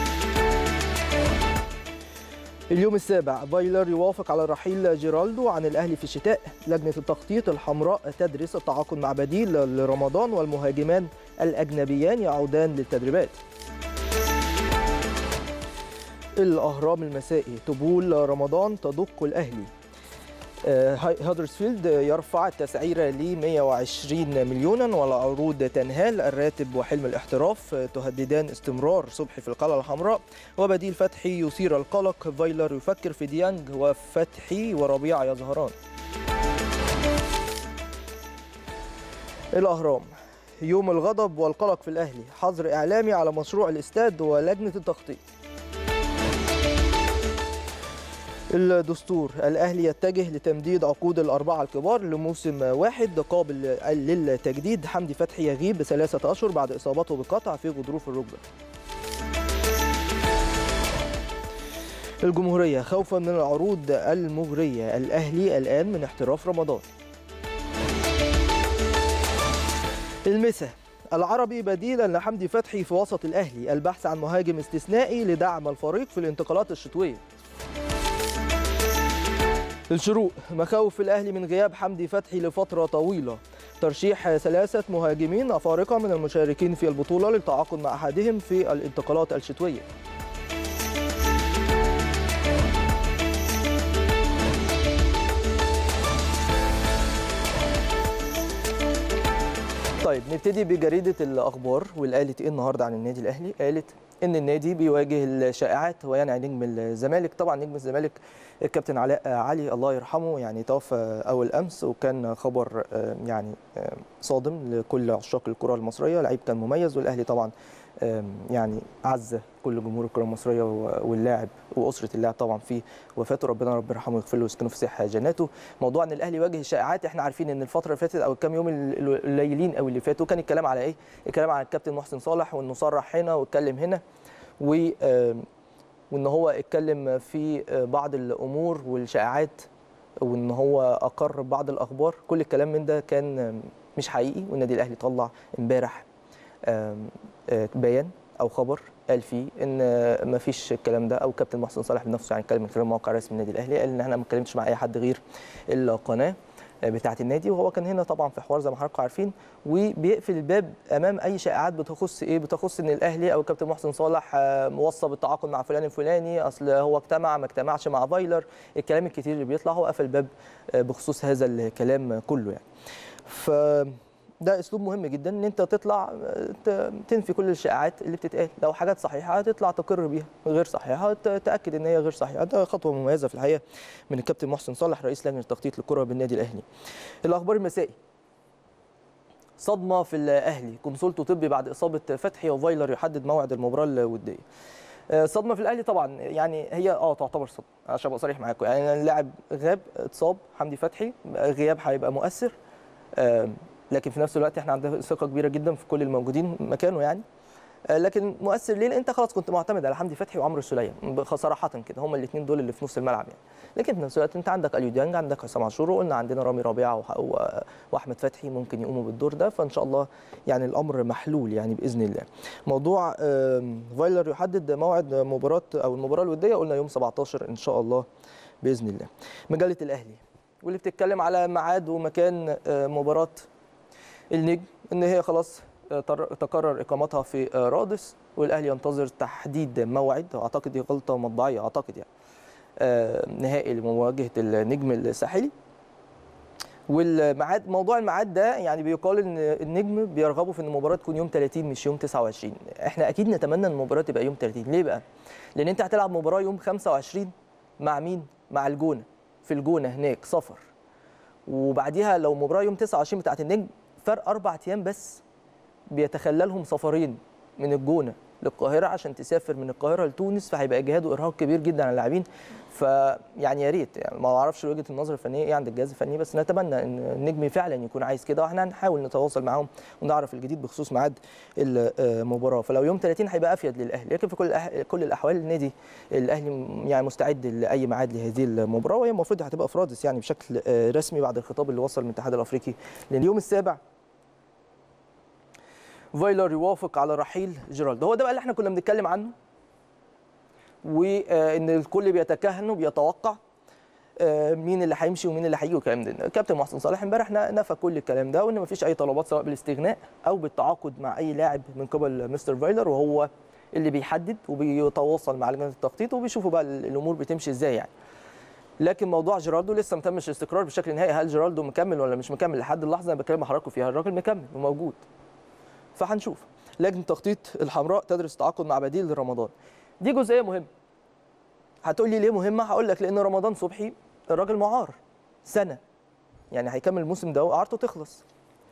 اليوم السابع فايلر يوافق على رحيل جيرالدو عن الأهلي في الشتاء لجنة التخطيط الحمراء تدرس التعاقد مع بديل لرمضان والمهاجمان الأجنبيان يعودان للتدريبات الأهرام المسائي طبول رمضان تدق الأهلي آه، هاي- هادرسفيلد يرفع التسعيرة ل 120 مليونا والعروض تنهال الراتب وحلم الاحتراف آه، تهددان استمرار صبحي في القلعة الحمراء وبديل فتحي يثير القلق فايلر يفكر في ديانج وفتحي وربيع يظهران الأهرام يوم الغضب والقلق في الأهلي حظر إعلامي على مشروع الاستاد ولجنة التخطيط الدستور الأهلي يتجه لتمديد عقود الأربعة الكبار لموسم واحد قابل للتجديد حمدي فتحي يغيب بثلاثة أشهر بعد إصابته بقطع في غضروف الركبة الجمهورية خوفا من العروض المغرية الأهلي الآن من احتراف رمضان المسا العربي بديلا لحمدي فتحي في وسط الأهلي البحث عن مهاجم استثنائي لدعم الفريق في الانتقالات الشتوية الشروق مخاوف الأهلي من غياب حمدي فتحي لفترة طويلة ترشيح ثلاثة مهاجمين أفارقة من المشاركين في البطولة للتعاقد مع أحدهم في الانتقالات الشتوية طيب نبتدي بجريدة الأخبار واللي قالت إيه النهاردة عن النادي الأهلي قالت إن النادي بيواجه الشائعات وينعي نجم الزمالك طبعا نجم الزمالك الكابتن علاء علي الله يرحمه يعني توفى أول أمس وكان خبر آه، يعني آه، صادم لكل عشاق الكرة المصرية لعيب كان مميز والأهلي طبعا آم، يعني عز كل جمهور الكره المصريه و- واللاعب واسره اللاعب طبعا في وفاته ربنا رب يرحمه ويغفر له ويسكنه في سيح جناته موضوع ان الاهلي يواجه الشائعات احنا عارفين ان الفتره اللي فاتت او الكام يوم ال- القليلين قوي اللي فاتوا كان الكلام على ايه الكلام على الكابتن محسن صالح وانه صرح هنا واتكلم هنا و آم، وان هو اتكلم في آه، بعض الامور والشائعات وان هو اقر بعض الاخبار كل الكلام من ده كان آم، مش حقيقي والنادي الاهلي طلع امبارح آم، آه، بيان او خبر قال فيه ان ما فيش الكلام ده او كابتن محسن صالح بنفسه يعني اتكلم من خلال موقع رسمي النادي الاهلي قال ان احنا ما اتكلمتش مع اي حد غير القناه بتاعه النادي وهو كان هنا طبعا في حوار زي ما حضراتكم عارفين وبيقفل الباب امام اي شائعات بتخص ايه بتخص ان الاهلي او كابتن محسن صالح آه، موصى بالتعاقد مع فلان الفلاني اصل هو اجتمع ما اجتمعش مع فايلر الكلام الكتير اللي بيطلع هو قفل الباب آه، بخصوص هذا الكلام كله يعني ف ده اسلوب مهم جدا ان انت تطلع ت- تنفي كل الشائعات اللي بتتقال لو حاجات صحيحه تطلع تقر بيها غير صحيحه ت- تاكد ان هي غير صحيحه ده خطوه مميزه في الحقيقه من الكابتن محسن صالح رئيس لجنه التخطيط للكره بالنادي الاهلي الاخبار المسائي صدمه في الاهلي كونسولتو طبي بعد اصابه فتحي وفايلر يحدد موعد المباراه الوديه آه، صدمه في الاهلي طبعا يعني هي اه تعتبر صدمه عشان ابقى صريح معاكم يعني اللاعب غاب اتصاب حمدي فتحي غياب هيبقى مؤثر آم، لكن في نفس الوقت احنا عندنا ثقه كبيره جدا في كل الموجودين مكانه يعني آه، لكن مؤثر ليه؟ لان انت خلاص كنت معتمد على حمدي فتحي وعمرو السوليه بخ- صراحه كده هم الاثنين دول اللي في نص الملعب يعني لكن في نفس الوقت انت عندك اليو ديانج عندك حسام عاشور وقلنا عندنا رامي ربيعه وح- و- واحمد فتحي ممكن يقوموا بالدور ده فان شاء الله يعني الامر محلول يعني باذن الله. موضوع آم، فايلر يحدد موعد مباراه او المباراه الوديه قلنا يوم 17 ان شاء الله باذن الله. مجله الاهلي واللي بتتكلم على ميعاد ومكان آه، مباراه النجم ان هي خلاص آه، تر- تقرر اقامتها في آه، رادس والاهلي ينتظر تحديد موعد اعتقد دي غلطه مطبعيه اعتقد يعني نهائي لمواجهه النجم الساحلي والميعاد موضوع الميعاد ده يعني بيقال ان النجم بيرغبوا في ان المباراه تكون يوم 30 مش يوم 29 احنا اكيد نتمنى ان المباراه تبقى يوم 30 ليه بقى لان انت هتلعب مباراه يوم 25 مع مين مع الجونه في الجونه هناك سفر وبعديها لو مباراه يوم 29 بتاعت النجم فرق اربع ايام بس بيتخللهم سفرين من الجونه للقاهره عشان تسافر من القاهره لتونس فهيبقى اجهاد وارهاق كبير جدا على اللاعبين فيعني يا ريت يعني ما اعرفش وجهه النظر الفنيه ايه عند الجهاز الفني بس نتمنى ان النجم فعلا يكون عايز كده واحنا هنحاول نتواصل معاهم ونعرف الجديد بخصوص ميعاد المباراه فلو يوم 30 هيبقى افيد للاهلي لكن في كل كل الاحوال النادي الاهلي يعني مستعد لاي ميعاد لهذه المباراه وهي المفروض هتبقى في رادس يعني بشكل رسمي بعد الخطاب اللي وصل من الاتحاد الافريقي لليوم السابع فايلر يوافق على رحيل جيرالدو هو ده بقى اللي احنا كنا بنتكلم عنه وان الكل بيتكهن وبيتوقع مين اللي هيمشي ومين اللي هيجي والكلام ده كابتن محسن صالح امبارح نفى كل الكلام ده وان مفيش اي طلبات سواء بالاستغناء او بالتعاقد مع اي لاعب من قبل مستر فايلر وهو اللي بيحدد وبيتواصل مع لجنه التخطيط وبيشوفوا بقى الامور بتمشي ازاي يعني لكن موضوع جيرالدو لسه ما تمش الاستقرار بشكل نهائي هل جيرالدو مكمل ولا مش مكمل لحد اللحظه انا بكلم حضراتكم فيها الراجل مكمل وموجود فهنشوف لجنه التخطيط الحمراء تدرس التعاقد مع بديل لرمضان دي جزئيه مهمه هتقول لي ليه مهمه هقول لك لان رمضان صبحي الراجل معار سنه يعني هيكمل الموسم ده واعارته تخلص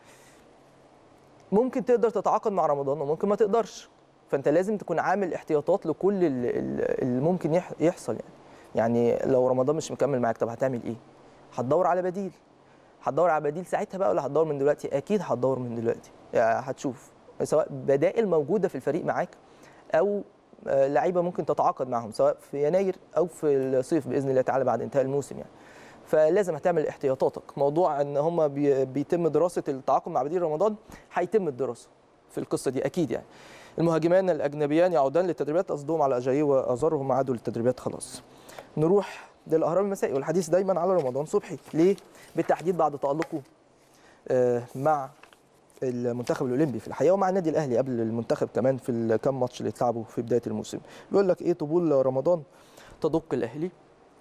ممكن تقدر تتعاقد مع رمضان وممكن ما تقدرش فانت لازم تكون عامل احتياطات لكل اللي ممكن يحصل يعني يعني لو رمضان مش مكمل معاك طب هتعمل ايه هتدور على بديل هتدور على بديل ساعتها بقى ولا هتدور من دلوقتي اكيد هتدور من دلوقتي يعني هتشوف سواء بدائل موجوده في الفريق معاك او لعيبه ممكن تتعاقد معهم سواء في يناير او في الصيف باذن الله تعالى بعد انتهاء الموسم يعني فلازم هتعمل احتياطاتك موضوع ان هم بيتم دراسه التعاقد مع بديل رمضان هيتم الدراسه في القصه دي اكيد يعني المهاجمان الاجنبيان يعودان للتدريبات قصدهم على اجاييه وازار وهم عادوا للتدريبات خلاص نروح للاهرام المسائي والحديث دايما على رمضان صبحي ليه بالتحديد بعد تالقه مع المنتخب الاولمبي في الحقيقه ومع النادي الاهلي قبل المنتخب كمان في الكام ماتش اللي اتلعبوا في بدايه الموسم بيقول لك ايه طبول رمضان تدق الاهلي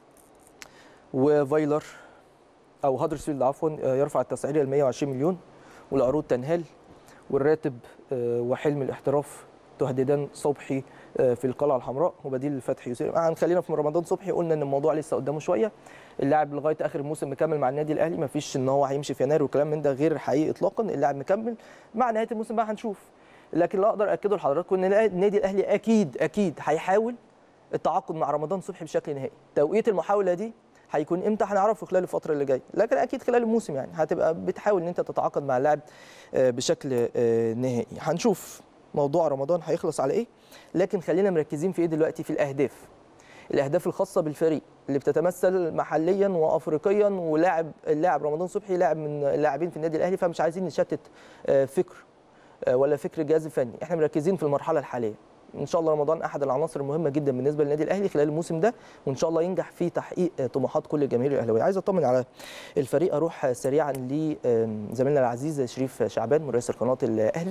وفايلر او هادرسفيلد عفوا يرفع التسعيره ل 120 مليون والعروض تنهال والراتب وحلم الاحتراف تهددان صبحي في القلعه الحمراء وبديل الفتح يسير هنخلينا في رمضان صبحي قلنا ان الموضوع لسه قدامه شويه اللاعب لغايه اخر الموسم مكمل مع النادي الاهلي ما فيش ان هو هيمشي في يناير والكلام من ده غير حقيقي اطلاقا اللاعب مكمل مع نهايه الموسم بقى هنشوف لكن اللي اقدر اكده لحضراتكم ان النادي الاهلي اكيد اكيد هيحاول التعاقد مع رمضان صبحي بشكل نهائي توقيت المحاوله دي هيكون امتى هنعرفه خلال الفتره اللي جايه لكن اكيد خلال الموسم يعني هتبقى بتحاول ان انت تتعاقد مع اللاعب بشكل نهائي هنشوف موضوع رمضان هيخلص على ايه لكن خلينا مركزين في ايه دلوقتي في الاهداف الاهداف الخاصه بالفريق اللي بتتمثل محليا وافريقيا ولاعب اللاعب رمضان صبحي لاعب من اللاعبين في النادي الاهلي فمش عايزين نشتت فكر ولا فكر الجهاز الفني احنا مركزين في المرحله الحاليه ان شاء الله رمضان احد العناصر المهمه جدا بالنسبه للنادي الاهلي خلال الموسم ده وان شاء الله ينجح في تحقيق طموحات كل الجماهير الاهلاويه عايز اطمن على الفريق اروح سريعا لزميلنا العزيز شريف شعبان مراسل قناه الاهلي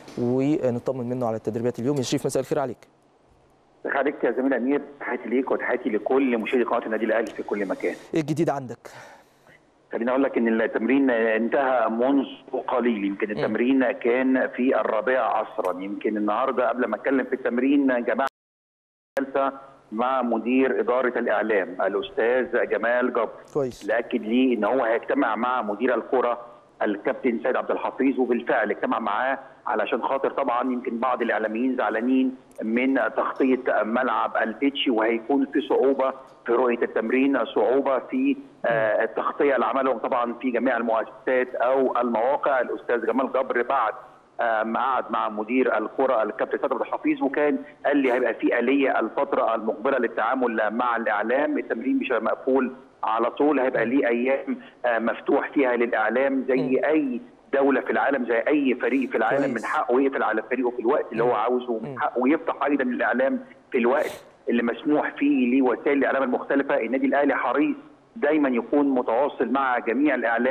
ونطمن منه على التدريبات اليوم يا شريف مساء الخير عليك عليك يا زميل امير تحياتي ليك وتحياتي لكل مشاهدي قناه النادي الاهلي في كل مكان ايه الجديد عندك خليني اقول لك ان التمرين انتهى منذ قليل يمكن التمرين كان في الرابعه عصرا يمكن النهارده قبل ما اتكلم في التمرين جماعه جلسه مع مدير اداره الاعلام الاستاذ جمال جبر كويس لاكد لي ان هو هيجتمع مع مدير الكره الكابتن سيد عبد الحفيظ وبالفعل اجتمع معاه علشان خاطر طبعا يمكن بعض الاعلاميين زعلانين من تغطيه ملعب البيتشي وهيكون في صعوبه في رؤيه التمرين صعوبه في آه التغطيه اللي عملهم طبعا في جميع المؤسسات او المواقع الاستاذ جمال جبر بعد ما قعد مع مدير الكره الكابتن سيد عبد الحفيظ وكان قال لي هيبقى في اليه الفتره المقبله للتعامل مع الاعلام التمرين مش مقفول على طول هيبقى ليه ايام مفتوح فيها للاعلام زي اي دوله في العالم زي اي فريق في العالم من حقه يقفل على فريقه في الوقت اللي هو عاوزه ومن حقه يفتح ايضا الاعلام في الوقت اللي مسموح فيه لوسائل الاعلام المختلفه النادي الاهلي حريص دايما يكون متواصل مع جميع الاعلام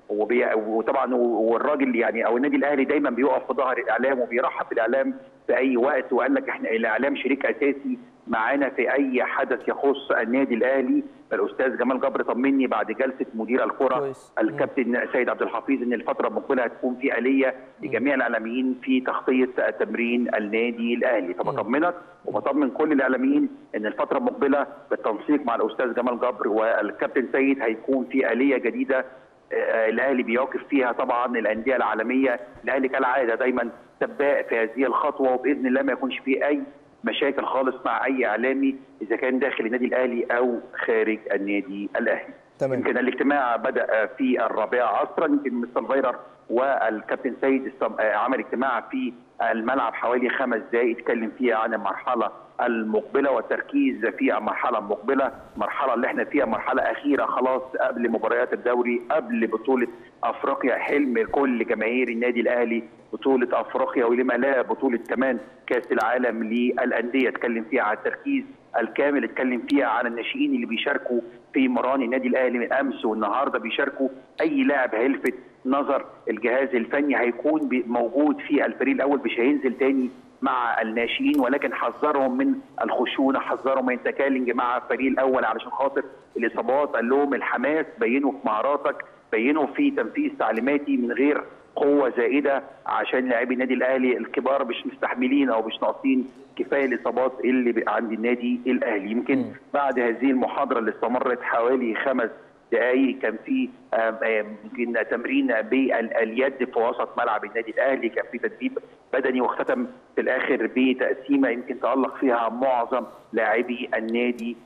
وبي... وطبعا والراجل يعني او النادي الاهلي دايما بيقف في ظهر الاعلام وبيرحب بالاعلام في اي وقت وقال لك احنا الاعلام شريك اساسي معانا في اي حدث يخص النادي الاهلي فالاستاذ جمال جبر طمني بعد جلسه مدير الكره كويس. الكابتن سيد عبد الحفيظ ان الفتره المقبله هتكون في اليه لجميع الاعلاميين في تغطيه تمرين النادي الاهلي فبطمنك وبطمن كل الاعلاميين ان الفتره المقبله بالتنسيق مع الاستاذ جمال جبر والكابتن سيد هيكون في اليه جديده آه، الاهلي بيواكب فيها طبعا الانديه العالميه الاهلي كالعاده دايما سباق في هذه الخطوه وباذن الله ما يكونش فيه اي مشاكل خالص مع اي اعلامي اذا كان داخل النادي الاهلي او خارج النادي الاهلي تمام. يمكن الاجتماع بدا في الرابعه عصرا يمكن مستر فايرر والكابتن سيد استم- آه، عمل اجتماع في الملعب حوالي خمس دقائق اتكلم فيها عن المرحله المقبله والتركيز في المرحله المقبله المرحله اللي احنا فيها مرحله اخيره خلاص قبل مباريات الدوري قبل بطوله افريقيا حلم كل جماهير النادي الاهلي بطوله افريقيا ولما لا بطوله كمان كاس العالم للانديه اتكلم فيها على التركيز الكامل اتكلم فيها على الناشئين اللي بيشاركوا في مران النادي الاهلي من امس والنهارده بيشاركوا اي لاعب هيلفت نظر الجهاز الفني هيكون بي- موجود في الفريق الاول مش هينزل تاني مع الناشئين ولكن حذرهم من الخشونه حذرهم من التكالنج مع الفريق الاول علشان خاطر الاصابات قال لهم الحماس بينوا في مهاراتك بينوا في تنفيذ تعليماتي من غير قوه زائده عشان لاعبي النادي الاهلي الكبار مش مستحملين او مش ناقصين كفايه الاصابات اللي بي- عند النادي الاهلي يمكن بعد هذه المحاضره اللي استمرت حوالي خمس دقائق كان في آم، آم، يمكن تمرين باليد في وسط ملعب النادي الاهلي كان في تدريب بدني واختتم في الاخر بتقسيمه يمكن تالق فيها معظم لاعبي النادي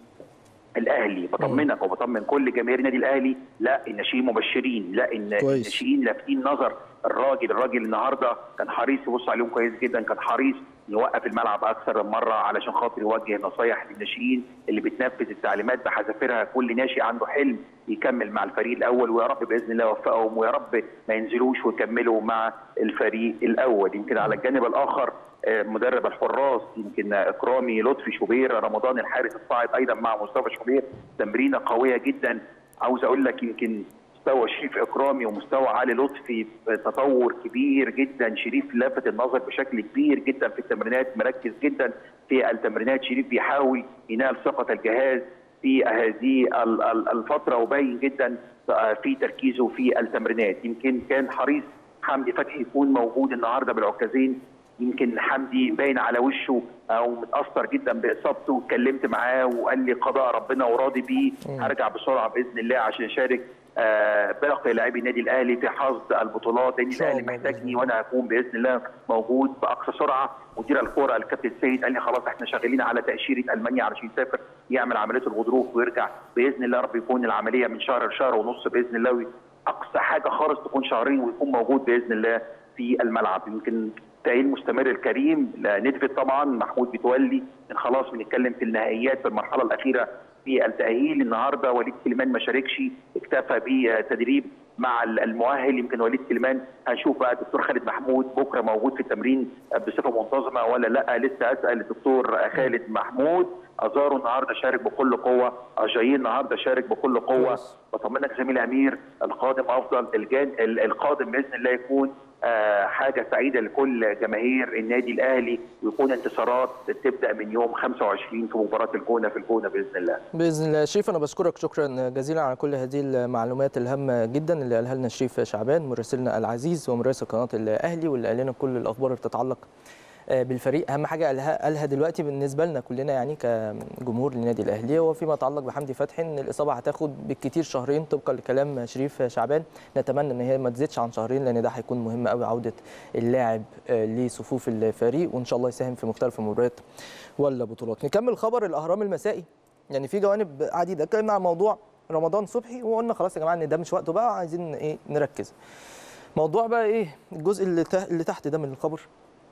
الاهلي بطمنك وبطمن كل جماهير النادي الاهلي لا الناشئين مبشرين لا إن كويس. الناشئين لافتين نظر الراجل الراجل النهارده كان حريص يبص عليهم كويس جدا كان حريص يوقف الملعب اكثر من مره علشان خاطر يوجه نصايح للناشئين اللي بتنفذ التعليمات بحذافيرها كل ناشئ عنده حلم يكمل مع الفريق الاول ويا رب باذن الله يوفقهم ويا رب ما ينزلوش ويكملوا مع الفريق الاول يمكن على الجانب الاخر آه، مدرب الحراس يمكن اكرامي لطفي شوبير رمضان الحارس الصاعد ايضا مع مصطفى شوبير تمرينه قويه جدا عاوز اقول لك يمكن مستوى شريف اكرامي ومستوى علي لطفي تطور كبير جدا شريف لفت النظر بشكل كبير جدا في التمرينات مركز جدا في التمرينات شريف بيحاول ينال ثقه الجهاز في هذه ال- ال- الفتره وباين جدا في تركيزه في التمرينات يمكن كان حريص حمدي فتحي يكون موجود النهارده بالعكازين يمكن حمدي باين على وشه او متاثر جدا باصابته اتكلمت معاه وقال لي قضاء ربنا وراضي بيه هرجع بسرعه باذن الله عشان اشارك آه، باقي لاعبي النادي الاهلي في حصد البطولات لان إن شاء الاهلي الله محتاجني وانا هكون باذن الله موجود باقصى سرعه مدير الكوره الكابتن سيد قال لي خلاص احنا شغالين على تاشيره المانيا علشان يسافر يعمل عمليه الغضروف ويرجع باذن الله رب يكون العمليه من شهر لشهر ونص باذن الله اقصى حاجه خالص تكون شهرين ويكون موجود باذن الله في الملعب يمكن تأهيل مستمر الكريم ندفت طبعا محمود متولي خلاص بنتكلم في النهائيات في المرحله الاخيره في التاهيل النهارده وليد سليمان ما شاركش اكتفى بتدريب مع المؤهل يمكن وليد سليمان هنشوف بقى الدكتور خالد محمود بكره موجود في التمرين بصفه منتظمه ولا لا لسه اسال الدكتور خالد محمود ازارو النهارده شارك بكل قوه اجايين النهارده شارك بكل قوه كويس. بطمنك زميل امير القادم افضل الجان ال- القادم باذن الله يكون آه، حاجه سعيده لكل جماهير النادي الاهلي ويكون انتصارات تبدا من يوم 25 في مباراه الجونه في الجونه باذن الله باذن الله شريف انا بشكرك شكرا جزيلا على كل هذه المعلومات الهامه جدا اللي قالها لنا شريف شعبان مراسلنا العزيز ومراسل قناه الاهلي واللي قال لنا كل الاخبار اللي تتعلق آه، بالفريق اهم حاجه قالها قالها دلوقتي بالنسبه لنا كلنا يعني كجمهور للنادي الاهلي هو فيما يتعلق بحمدي فتحي ان الاصابه هتاخد بالكثير شهرين طبقا لكلام شريف شعبان نتمنى ان هي ما تزيدش عن شهرين لان ده هيكون مهم قوي عوده اللاعب آه، لصفوف الفريق وان شاء الله يساهم في مختلف المباريات ولا بطولات نكمل خبر الاهرام المسائي يعني في جوانب عديده اتكلمنا عن موضوع رمضان صبحي وقلنا خلاص يا جماعه ان ده مش وقته بقى عايزين ايه نركز موضوع بقى ايه الجزء اللي تح- اللي تحت ده من الخبر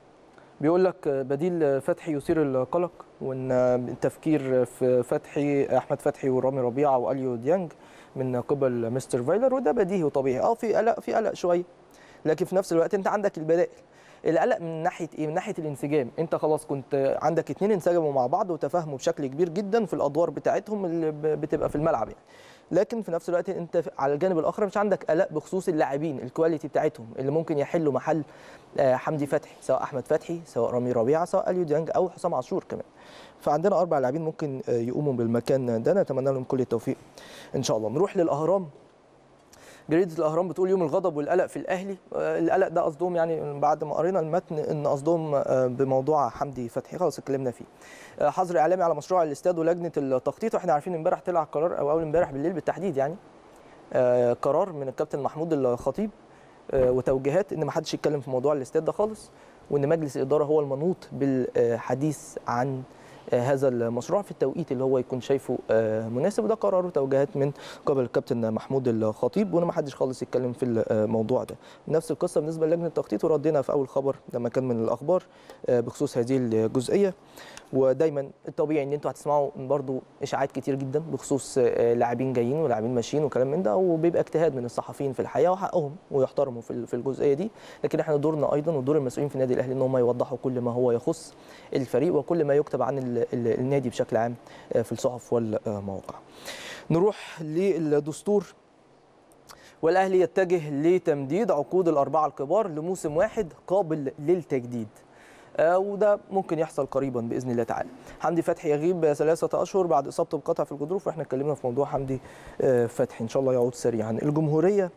بيقول لك بديل فتحي يثير القلق وان التفكير في فتحي احمد فتحي ورامي ربيعه واليو ديانج من قبل مستر فايلر وده بديهي وطبيعي اه في قلق في قلق شويه لكن في نفس الوقت انت عندك البدائل القلق من ناحيه ايه من ناحيه الانسجام انت خلاص كنت عندك اتنين انسجموا مع بعض وتفاهموا بشكل كبير جدا في الادوار بتاعتهم اللي ب- بتبقى في الملعب يعني لكن في نفس الوقت انت على الجانب الاخر مش عندك قلق بخصوص اللاعبين الكواليتي بتاعتهم اللي ممكن يحلوا محل آه، حمدي فتحي سواء احمد فتحي سواء رامي ربيعه سواء اليو ديانج او حسام عاشور كمان فعندنا اربع لاعبين ممكن آه، يقوموا بالمكان ده نتمنى لهم كل التوفيق ان شاء الله نروح للاهرام جريده الاهرام بتقول يوم الغضب والقلق في الاهلي آه، القلق ده قصدهم يعني بعد ما قرينا المتن ان قصدهم آه، بموضوع حمدي فتحي خلاص اتكلمنا فيه آه، حظر اعلامي على مشروع الاستاد ولجنه التخطيط واحنا عارفين امبارح طلع قرار او اول امبارح بالليل بالتحديد يعني آه، قرار من الكابتن محمود الخطيب آه، وتوجيهات ان ما حدش يتكلم في موضوع الاستاد ده خالص وان مجلس الاداره هو المنوط بالحديث عن آه، هذا المشروع في التوقيت اللي هو يكون شايفه آه، مناسب وده قرار وتوجيهات من قبل الكابتن محمود الخطيب وان ما حدش خالص يتكلم في الموضوع ده نفس القصه بالنسبه للجنه التخطيط وردينا في اول خبر لما كان من الاخبار آه، بخصوص هذه الجزئيه ودايما الطبيعي ان انتوا هتسمعوا برضو اشاعات كتير جدا بخصوص آه، لاعبين جايين ولاعبين ماشيين وكلام من ده وبيبقى اجتهاد من الصحفيين في الحقيقه وحقهم ويحترموا في في الجزئيه دي لكن احنا دورنا ايضا ودور المسؤولين في النادي الاهلي ان هم يوضحوا كل ما هو يخص الفريق وكل ما يكتب عن ال- ال- النادي بشكل عام آه، في الصحف والمواقع نروح للدستور والاهلي يتجه لتمديد عقود الاربعه الكبار لموسم واحد قابل للتجديد آه، وده ممكن يحصل قريبا باذن الله تعالى. حمدي فتحي يغيب ثلاثه اشهر بعد اصابته بقطع في الغضروف واحنا اتكلمنا في موضوع حمدي آه، فتحي ان شاء الله يعود سريعا. الجمهوريه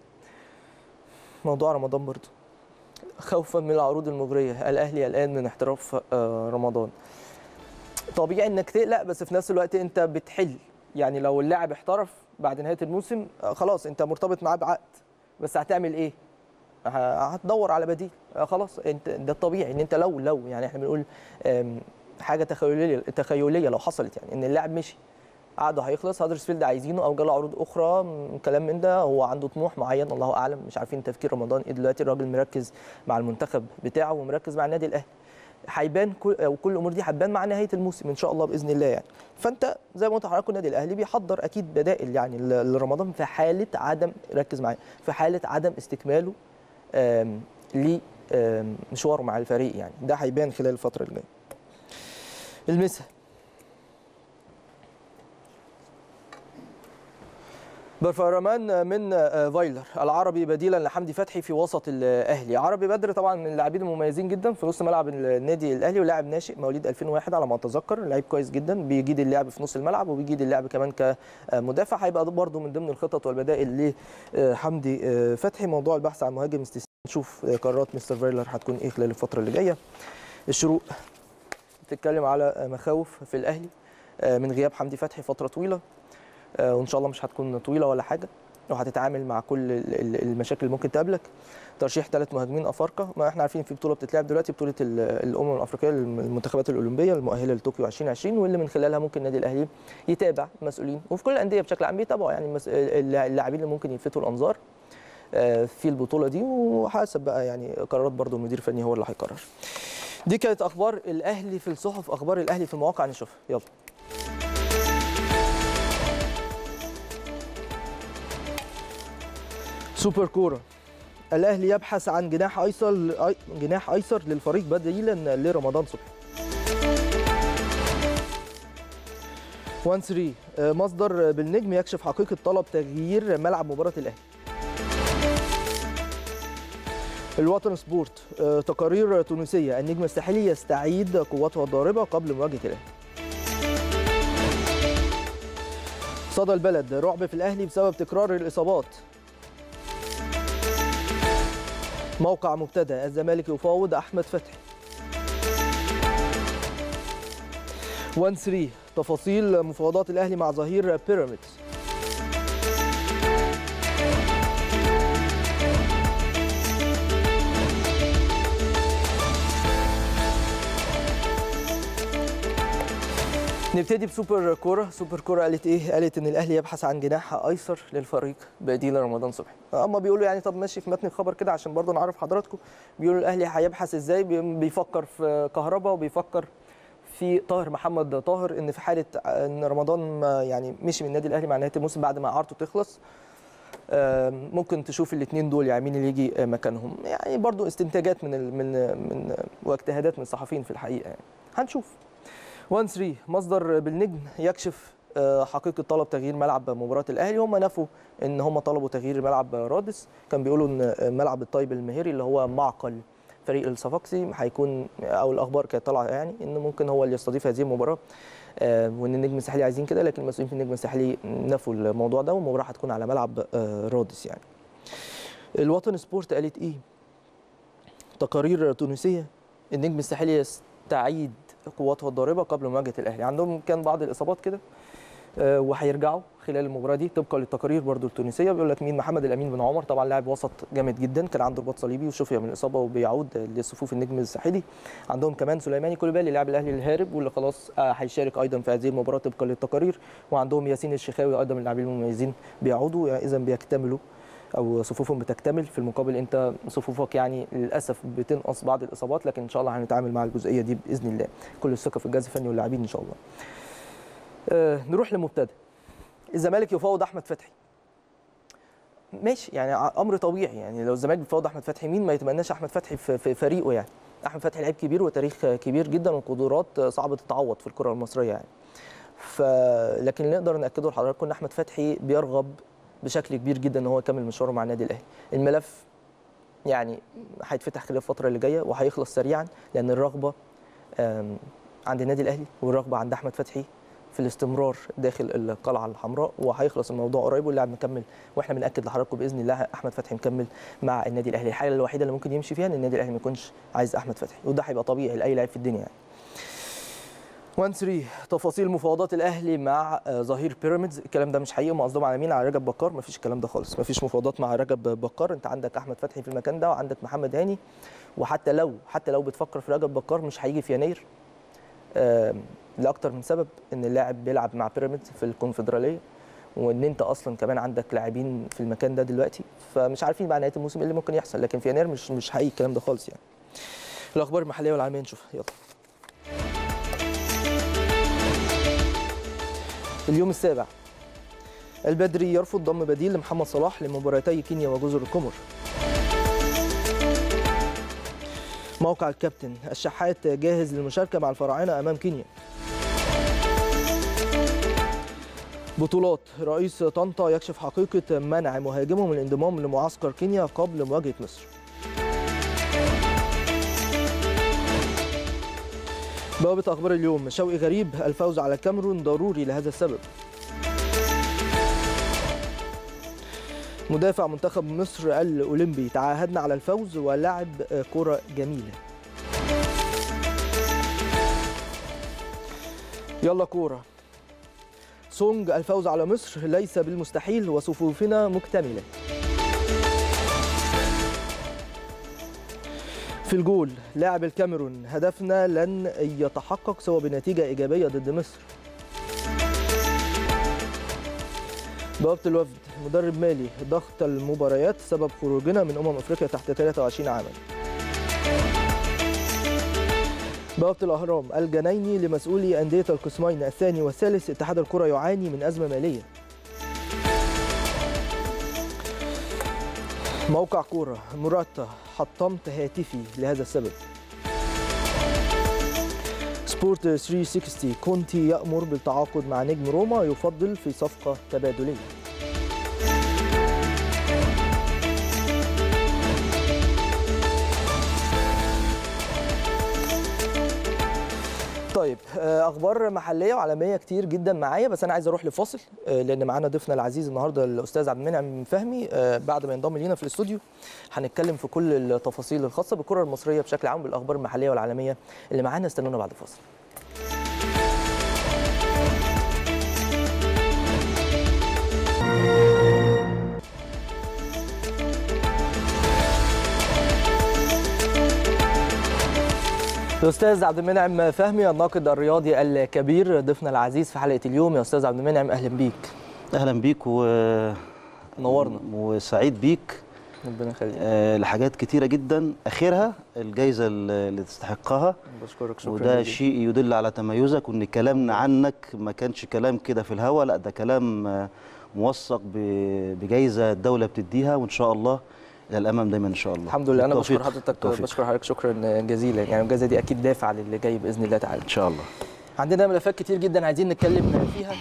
موضوع رمضان برضه خوفا من العروض المغريه، الاهلي الان من احتراف آه، رمضان. طبيعي انك تقلق بس في نفس الوقت انت بتحل يعني لو اللاعب احترف بعد نهايه الموسم آه، خلاص انت مرتبط معاه بعقد بس هتعمل ايه؟ ه- هتدور على بديل آه، خلاص انت ده الطبيعي ان انت لو لو يعني احنا بنقول آم، حاجه تخيليه تخيليه لو حصلت يعني ان اللاعب مشي عقده هيخلص هدرسفيلد عايزينه او جاله عروض اخرى م، كلام من ده هو عنده طموح معين الله اعلم مش عارفين تفكير رمضان ايه دلوقتي الراجل مركز مع المنتخب بتاعه ومركز مع النادي الاهلي هيبان كل وكل الامور دي هتبان مع نهايه الموسم ان شاء الله باذن الله يعني فانت زي ما قلت لحضرتك النادي الاهلي بيحضر اكيد بدائل يعني ل- لرمضان في حاله عدم ركز معايا في حاله عدم استكماله آم، لمشواره مع الفريق يعني ده هيبان خلال الفتره الجايه المسا برفرمان من آه، فايلر العربي بديلا لحمدي فتحي في وسط الاهلي عربي بدر طبعا من اللاعبين المميزين جدا في نص ملعب النادي الاهلي ولاعب ناشئ مواليد 2001 على ما اتذكر لعيب كويس جدا بيجيد اللعب في نص الملعب وبيجيد اللعب كمان كمدافع هيبقى برضه من ضمن الخطط والبدائل لحمدي آه، فتحي موضوع البحث عن مهاجم استثنائي نشوف آه، قرارات مستر فايلر هتكون ايه خلال الفتره اللي جايه الشروق بتتكلم على آه، مخاوف في الاهلي آه، من غياب حمدي فتحي فتره طويله آه، وان شاء الله مش هتكون طويله ولا حاجه وهتتعامل مع كل ال- ال- المشاكل اللي ممكن تقابلك ترشيح ثلاث مهاجمين افارقه ما احنا عارفين في بطوله بتتلعب دلوقتي بطوله ال- الامم الافريقيه المنتخبات الاولمبيه المؤهله لطوكيو 2020 واللي من خلالها ممكن النادي الاهلي يتابع المسؤولين وفي كل الانديه بشكل عام بيتابعوا يعني المس- اللاعبين اللي ممكن يلفتوا الانظار آه، في البطوله دي وحسب بقى يعني قرارات برضو المدير الفني هو اللي هيقرر دي كانت اخبار الاهلي في الصحف اخبار الاهلي في المواقع نشوفها يلا سوبر كوره الاهلي يبحث عن جناح ايسر جناح ايسر للفريق بديلا لرمضان صبحي 1 3 مصدر بالنجم يكشف حقيقه طلب تغيير ملعب مباراه الاهلي الوطن سبورت آه، تقارير تونسيه النجم الساحلي يستعيد قوته الضاربه قبل مواجهه الاهلي صدى البلد رعب في الاهلي بسبب تكرار الاصابات موقع مبتدا الزمالك يفاوض احمد فتحي 1 3 تفاصيل مفاوضات الاهلي مع ظهير بيراميدز نبتدي بسوبر كوره سوبر كوره قالت ايه قالت ان الاهلي يبحث عن جناح ايسر للفريق بديل رمضان صبحي اما بيقولوا يعني طب ماشي في متن الخبر كده عشان برضه نعرف حضراتكم بيقولوا الاهلي هيبحث ازاي بي- بيفكر في كهربا وبيفكر في طاهر محمد طاهر ان في حاله ان رمضان ما يعني مشي من النادي الاهلي مع نهايه الموسم بعد ما اعارته تخلص آم، ممكن تشوف الاثنين دول يعني مين اللي يجي مكانهم يعني برضو استنتاجات من ال من من واجتهادات من الصحفيين في الحقيقه يعني هنشوف 1 3 مصدر بالنجم يكشف آه، حقيقه طلب تغيير ملعب مباراه الاهلي هم نفوا ان هم طلبوا تغيير ملعب رادس كان بيقولوا ان ملعب الطيب المهيري اللي هو معقل فريق الصفاقسي هيكون او الاخبار كانت طالعه يعني ان ممكن هو اللي يستضيف هذه المباراه آه، وان النجم الساحلي عايزين كده لكن المسؤولين في النجم الساحلي نفوا الموضوع ده والمباراه هتكون على ملعب آه، رادس يعني الوطن سبورت قالت ايه تقارير تونسيه النجم الساحلي يستعيد قوته الضاربه قبل مواجهه الاهلي عندهم كان بعض الاصابات كده آه، وهيرجعوا خلال المباراه دي طبقا للتقارير برضو التونسيه بيقول لك مين محمد الامين بن عمر طبعا لاعب وسط جامد جدا كان عنده رباط صليبي وشفي من الاصابه وبيعود لصفوف النجم الساحلي عندهم كمان سليماني كوليبالي لاعب الاهلي الهارب واللي خلاص آه، هيشارك ايضا في هذه المباراه طبقا للتقارير وعندهم ياسين الشخاوي ايضا من اللاعبين المميزين بيعودوا يعني اذا بيكتملوا او صفوفهم بتكتمل في المقابل انت صفوفك يعني للاسف بتنقص بعض الاصابات لكن ان شاء الله هنتعامل مع الجزئيه دي باذن الله كل الثقه في الجهاز الفني واللاعبين ان شاء الله آه نروح لمبتدأ الزمالك يفاوض احمد فتحي ماشي يعني ع- امر طبيعي يعني لو الزمالك بيفاوض احمد فتحي مين ما يتمناش احمد فتحي في في فريقه يعني احمد فتحي لعيب كبير وتاريخ كبير جدا وقدرات صعبه تتعوض في الكره المصريه يعني ف لكن اللي نقدر ناكده لحضراتكم ان احمد فتحي بيرغب بشكل كبير جدا ان هو يكمل مشواره مع النادي الاهلي الملف يعني هيتفتح خلال الفتره اللي جايه وهيخلص سريعا لان الرغبه آم، عند النادي الاهلي والرغبه عند احمد فتحي في الاستمرار داخل القلعه الحمراء وهيخلص الموضوع قريب واللاعب مكمل واحنا بناكد لحضراتكم باذن الله احمد فتحي مكمل مع النادي الاهلي الحاله الوحيده اللي ممكن يمشي فيها ان النادي الاهلي ما يكونش عايز احمد فتحي وده هيبقى طبيعي لاي لاعب في الدنيا يعني 1 3 تفاصيل مفاوضات الاهلي مع آه، ظهير بيراميدز الكلام ده مش حقيقي هم قصدهم على مين على رجب بكار مفيش الكلام ده خالص مفيش مفاوضات مع رجب بكار انت عندك احمد فتحي في المكان ده وعندك محمد هاني وحتى لو حتى لو بتفكر في رجب بكار مش هيجي في يناير آم، لاكتر من سبب ان اللاعب بيلعب مع بيراميدز في الكونفدراليه وان انت اصلا كمان عندك لاعبين في المكان ده دلوقتي فمش عارفين بعد نهايه الموسم ايه اللي ممكن يحصل لكن في يناير مش مش حقيقي الكلام ده خالص يعني الاخبار المحليه والعالميه نشوفها يلا اليوم السابع البدري يرفض ضم بديل لمحمد صلاح لمباراتي كينيا وجزر القمر موقع الكابتن الشحات جاهز للمشاركة مع الفراعنة أمام كينيا بطولات رئيس طنطا يكشف حقيقة منع مهاجمه من الانضمام لمعسكر كينيا قبل مواجهة مصر بوابة أخبار اليوم شوقي غريب الفوز على الكاميرون ضروري لهذا السبب مدافع منتخب مصر الأولمبي تعاهدنا على الفوز ولعب كرة جميلة يلا كورة سونج الفوز على مصر ليس بالمستحيل وصفوفنا مكتملة في الجول لاعب الكاميرون هدفنا لن يتحقق سوى بنتيجة إيجابية ضد مصر بوابة الوفد مدرب مالي ضغط المباريات سبب خروجنا من أمم أفريقيا تحت 23 عاما بوابة الأهرام الجنايني لمسؤولي أندية القسمين الثاني والثالث اتحاد الكرة يعاني من أزمة مالية موقع كورة مراتا حطمت هاتفي لهذا السبب سبورت 360 كونتي يأمر بالتعاقد مع نجم روما يفضل في صفقة تبادلية طيب آه، اخبار محليه وعالميه كتير جدا معايا بس انا عايز اروح لفاصل آه، لان معانا ضيفنا العزيز النهارده الاستاذ عبد المنعم فهمي آه، بعد ما ينضم لينا في الاستوديو هنتكلم في كل التفاصيل الخاصه بالكره المصريه بشكل عام بالاخبار المحليه والعالميه اللي معانا استنونا بعد الفاصل الاستاذ عبد المنعم فهمي الناقد الرياضي الكبير ضيفنا العزيز في حلقه اليوم يا استاذ عبد المنعم اهلا بيك اهلا بيك و... نورنا وسعيد بيك ربنا يخليك آه، لحاجات كتيره جدا اخرها الجائزه اللي تستحقها بشكرك شكرا وده جزيلا. شيء يدل على تميزك وان كلامنا عنك ما كانش كلام كده في الهوا لا ده كلام آه، موثق ب- بجائزه الدوله بتديها وان شاء الله الى الامام دايما ان شاء الله الحمد لله انا بالتوفيق. بشكر حضرتك بالتوفيق. بشكر حضرتك شكرا جزيلا يعني الجائزه دي اكيد دافع للي جاي باذن الله تعالى ان شاء الله عندنا ملفات كتير جدا عايزين نتكلم فيها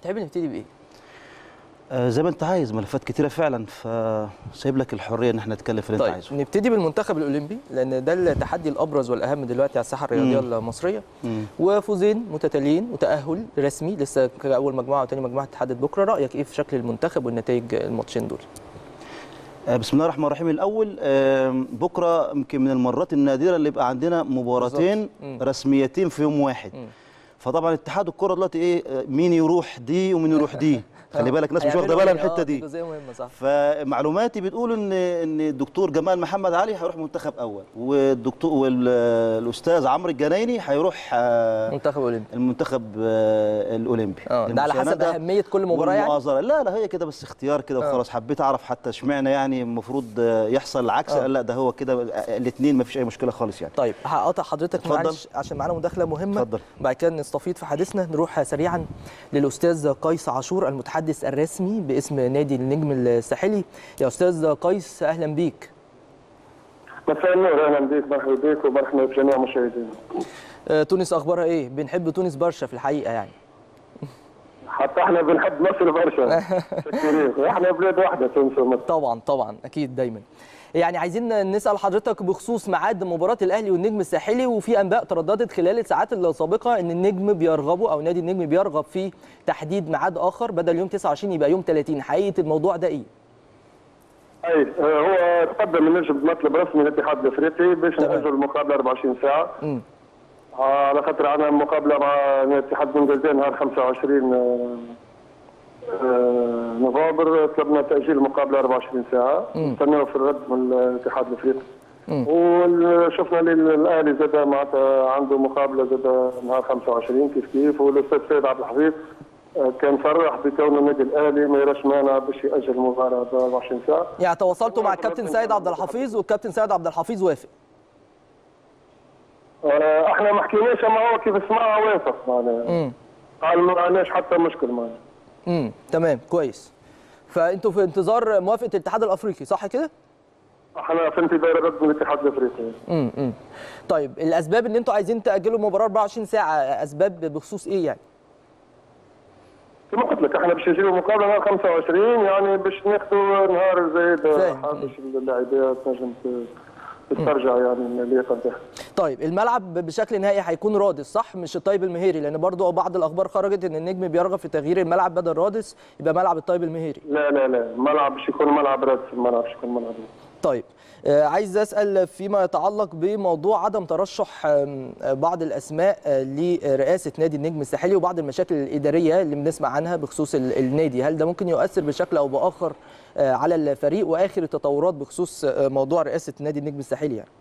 تحب نبتدي بايه آه، زي ما انت عايز ملفات كتيره فعلا فسايب لك الحريه ان احنا نتكلم في اللي انت طيب عايزه نبتدي بالمنتخب الاولمبي لان ده التحدي الابرز والاهم دلوقتي على الساحه الرياضيه المصريه مم. وفوزين متتاليين وتاهل رسمي لسه اول مجموعه وثاني مجموعه تحدد بكره رايك ايه في شكل المنتخب والنتائج الماتشين دول آه، بسم الله الرحمن الرحيم الاول آم، بكره يمكن من المرات النادره اللي يبقى عندنا مباراتين بالظبط. مم. رسميتين في يوم واحد مم. فطبعا اتحاد الكره دلوقتي ايه آه، مين يروح دي ومين يروح دي خلي بالك ناس مش واخده هيعملوا بالها إيه؟ من الحته آه، دي جزئيه مهمه صح فمعلوماتي بتقول ان ان الدكتور جمال محمد علي هيروح منتخب اول والدكتور والاستاذ عمرو الجنايني هيروح آه، منتخب اولمبي المنتخب آه، الاولمبي اه ده على حسب المساندة اهميه كل مباراه يعني والمؤازرة لا لا هي كده بس اختيار كده آه. وخلاص حبيت اعرف حتى اشمعنى يعني المفروض آه، يحصل العكس آه. قال لا ده هو كده الاثنين ما فيش اي مشكله خالص يعني طيب هقاطع حضرتك اتفضل. معلش عشان معانا مداخله مهمه اتفضل. بعد كده نستفيض في حديثنا نروح سريعا للاستاذ قيس عاشور المتحدث الرسمي باسم نادي النجم الساحلي يا استاذ قيس اهلا بيك مساء النور اهلا بك مرحبا بك ومرحبا بجميع مشاهدينا آه، تونس اخبارها ايه بنحب تونس برشا في الحقيقه يعني حتى احنا بنحب مصر برشا كثيرين واحنا بلاد واحده تونس ومصر طبعا طبعا اكيد دايما يعني عايزين نسال حضرتك بخصوص ميعاد مباراه الاهلي والنجم الساحلي وفي انباء ترددت خلال الساعات السابقه ان النجم بيرغبوا او نادي النجم بيرغب في تحديد ميعاد اخر بدل يوم 29 يبقى يوم 30 حقيقه الموضوع ده ايه اي آه، هو تقدم النجم بمطلب رسمي للاتحاد الافريقي باش تمام. ناجلوا المقابله 24 ساعه امم آه، على خاطر عندنا مقابله مع الاتحاد الانجليزي نهار 25 آه، آه، نوفمبر طلبنا تاجيل المقابله 24 ساعه مم. نستناو في الرد من الاتحاد الافريقي مم. وشفنا الاهلي زاد معناتها عنده مقابله زاد نهار 25 كيف كيف والاستاذ سيد عبد الحفيظ آه، كان صرح بكون النادي الاهلي ما يراش مانع باش ياجل المباراه ب 24 ساعه يعني تواصلتوا مع الكابتن سيد عبد الحفيظ والكابتن سيد عبد الحفيظ وافق آه، احنا ما حكيناش اما هو كيف سمعها وافق معناها امم قال ما عندناش حتى مشكل معناها امم تمام كويس فانتوا في انتظار موافقه الاتحاد الافريقي صح كده احنا في انتظار رد من الاتحاد الافريقي امم امم طيب الاسباب ان انتوا عايزين تاجلوا المباراه 24 ساعه اسباب بخصوص ايه يعني كما قلت لك احنا باش نجيبوا مقابله نهار 25 يعني باش ناخذوا نهار زايد فاهم. آه، باش اللاعبات تنجم ت- تسترجع يعني اللياقه نتاعها طيب الملعب بشكل نهائي هيكون رادس صح مش الطيب المهيري لان برضو بعض الاخبار خرجت ان النجم بيرغب في تغيير الملعب بدل رادس يبقى ملعب الطيب المهيري لا لا لا الملعب باش يكون ملعب رادس الملعب باش يكون ملعب رادس طيب آه، عايز اسال فيما يتعلق بموضوع عدم ترشح آم، آه، بعض الاسماء آه، لرئاسه نادي النجم الساحلي وبعض المشاكل الاداريه اللي بنسمع عنها بخصوص ال- النادي هل ده ممكن يؤثر بشكل او باخر آه، على الفريق واخر التطورات بخصوص آه، موضوع رئاسه نادي النجم الساحلي يعني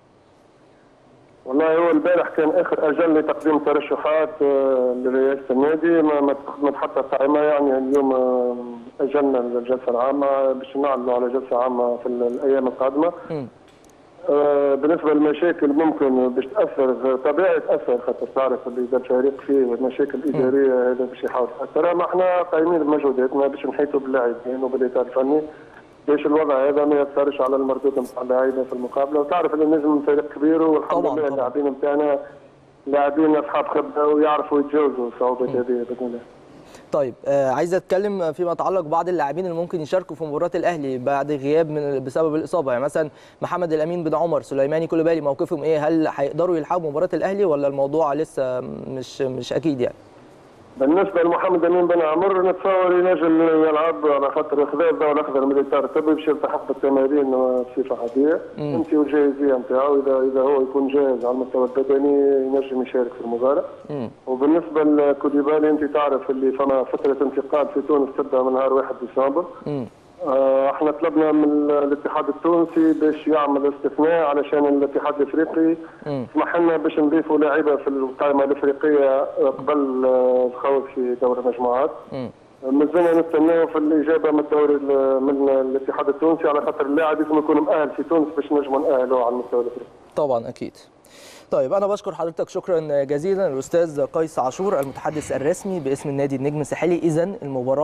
والله هو البارح كان اخر اجل لتقديم ترشحات آه، لرئاسه النادي ما ما تقدمت حتى قائمه يعني اليوم آه، اجلنا الجلسه العامه باش نعلنوا على جلسه عامه في ال- الايام القادمه مم. آه، بالنسبه للمشاكل ممكن باش تاثر طبيعي تاثر خاطر تعرف اللي اذا الفريق فيه مشاكل اداريه هذا باش يحاول ياثر اما احنا قايمين بمجهوداتنا باش نحيطوا باللاعبين وبالاطار الفني باش الوضع هذا ما ياثرش على المردود نتاع اللاعبين في المقابله وتعرف ان النجم فريق كبير والحمد طبعاً، لله طبعاً. اللاعبين نتاعنا لاعبين اصحاب خبره ويعرفوا يتجاوزوا الصعوبات هذه باذن الله طيب آه عايز اتكلم فيما يتعلق ببعض اللاعبين اللي ممكن يشاركوا في مباراه الاهلي بعد غياب من بسبب الاصابه يعني مثلا محمد الامين بن عمر سليماني كولوبالي موقفهم ايه هل هيقدروا يلحقوا مباراه الاهلي ولا الموضوع لسه مش مش اكيد يعني بالنسبه لمحمد امين بن عمر نتصور ينجم يلعب على خاطر خذا الضوء الاخضر من الاطار الطبي باش يلتحق بالتمارين بصفه عاديه انت والجاهزيه نتاعو اذا اذا هو يكون جاهز على المستوى البدني ينجم يشارك في المباراه مم. وبالنسبه لكوليبالي انت تعرف اللي فما فتره انتقال في تونس تبدا من نهار 1 ديسمبر مم. آه، احنا طلبنا من الاتحاد التونسي باش يعمل استثناء علشان الاتحاد الافريقي مم. سمح لنا باش نضيفوا لاعيبه في القائمه الافريقيه قبل آه، الخوض في دور المجموعات مم. مازلنا نستناو في الاجابه من الدوري ال- من الاتحاد التونسي على خاطر اللاعب لازم يكون مؤهل في تونس باش نجموا نأهلوا على المستوى الافريقي. طبعا اكيد طيب انا بشكر حضرتك شكرا جزيلا الاستاذ قيس عاشور المتحدث الرسمي باسم النادي النجم الساحلي اذا المباراه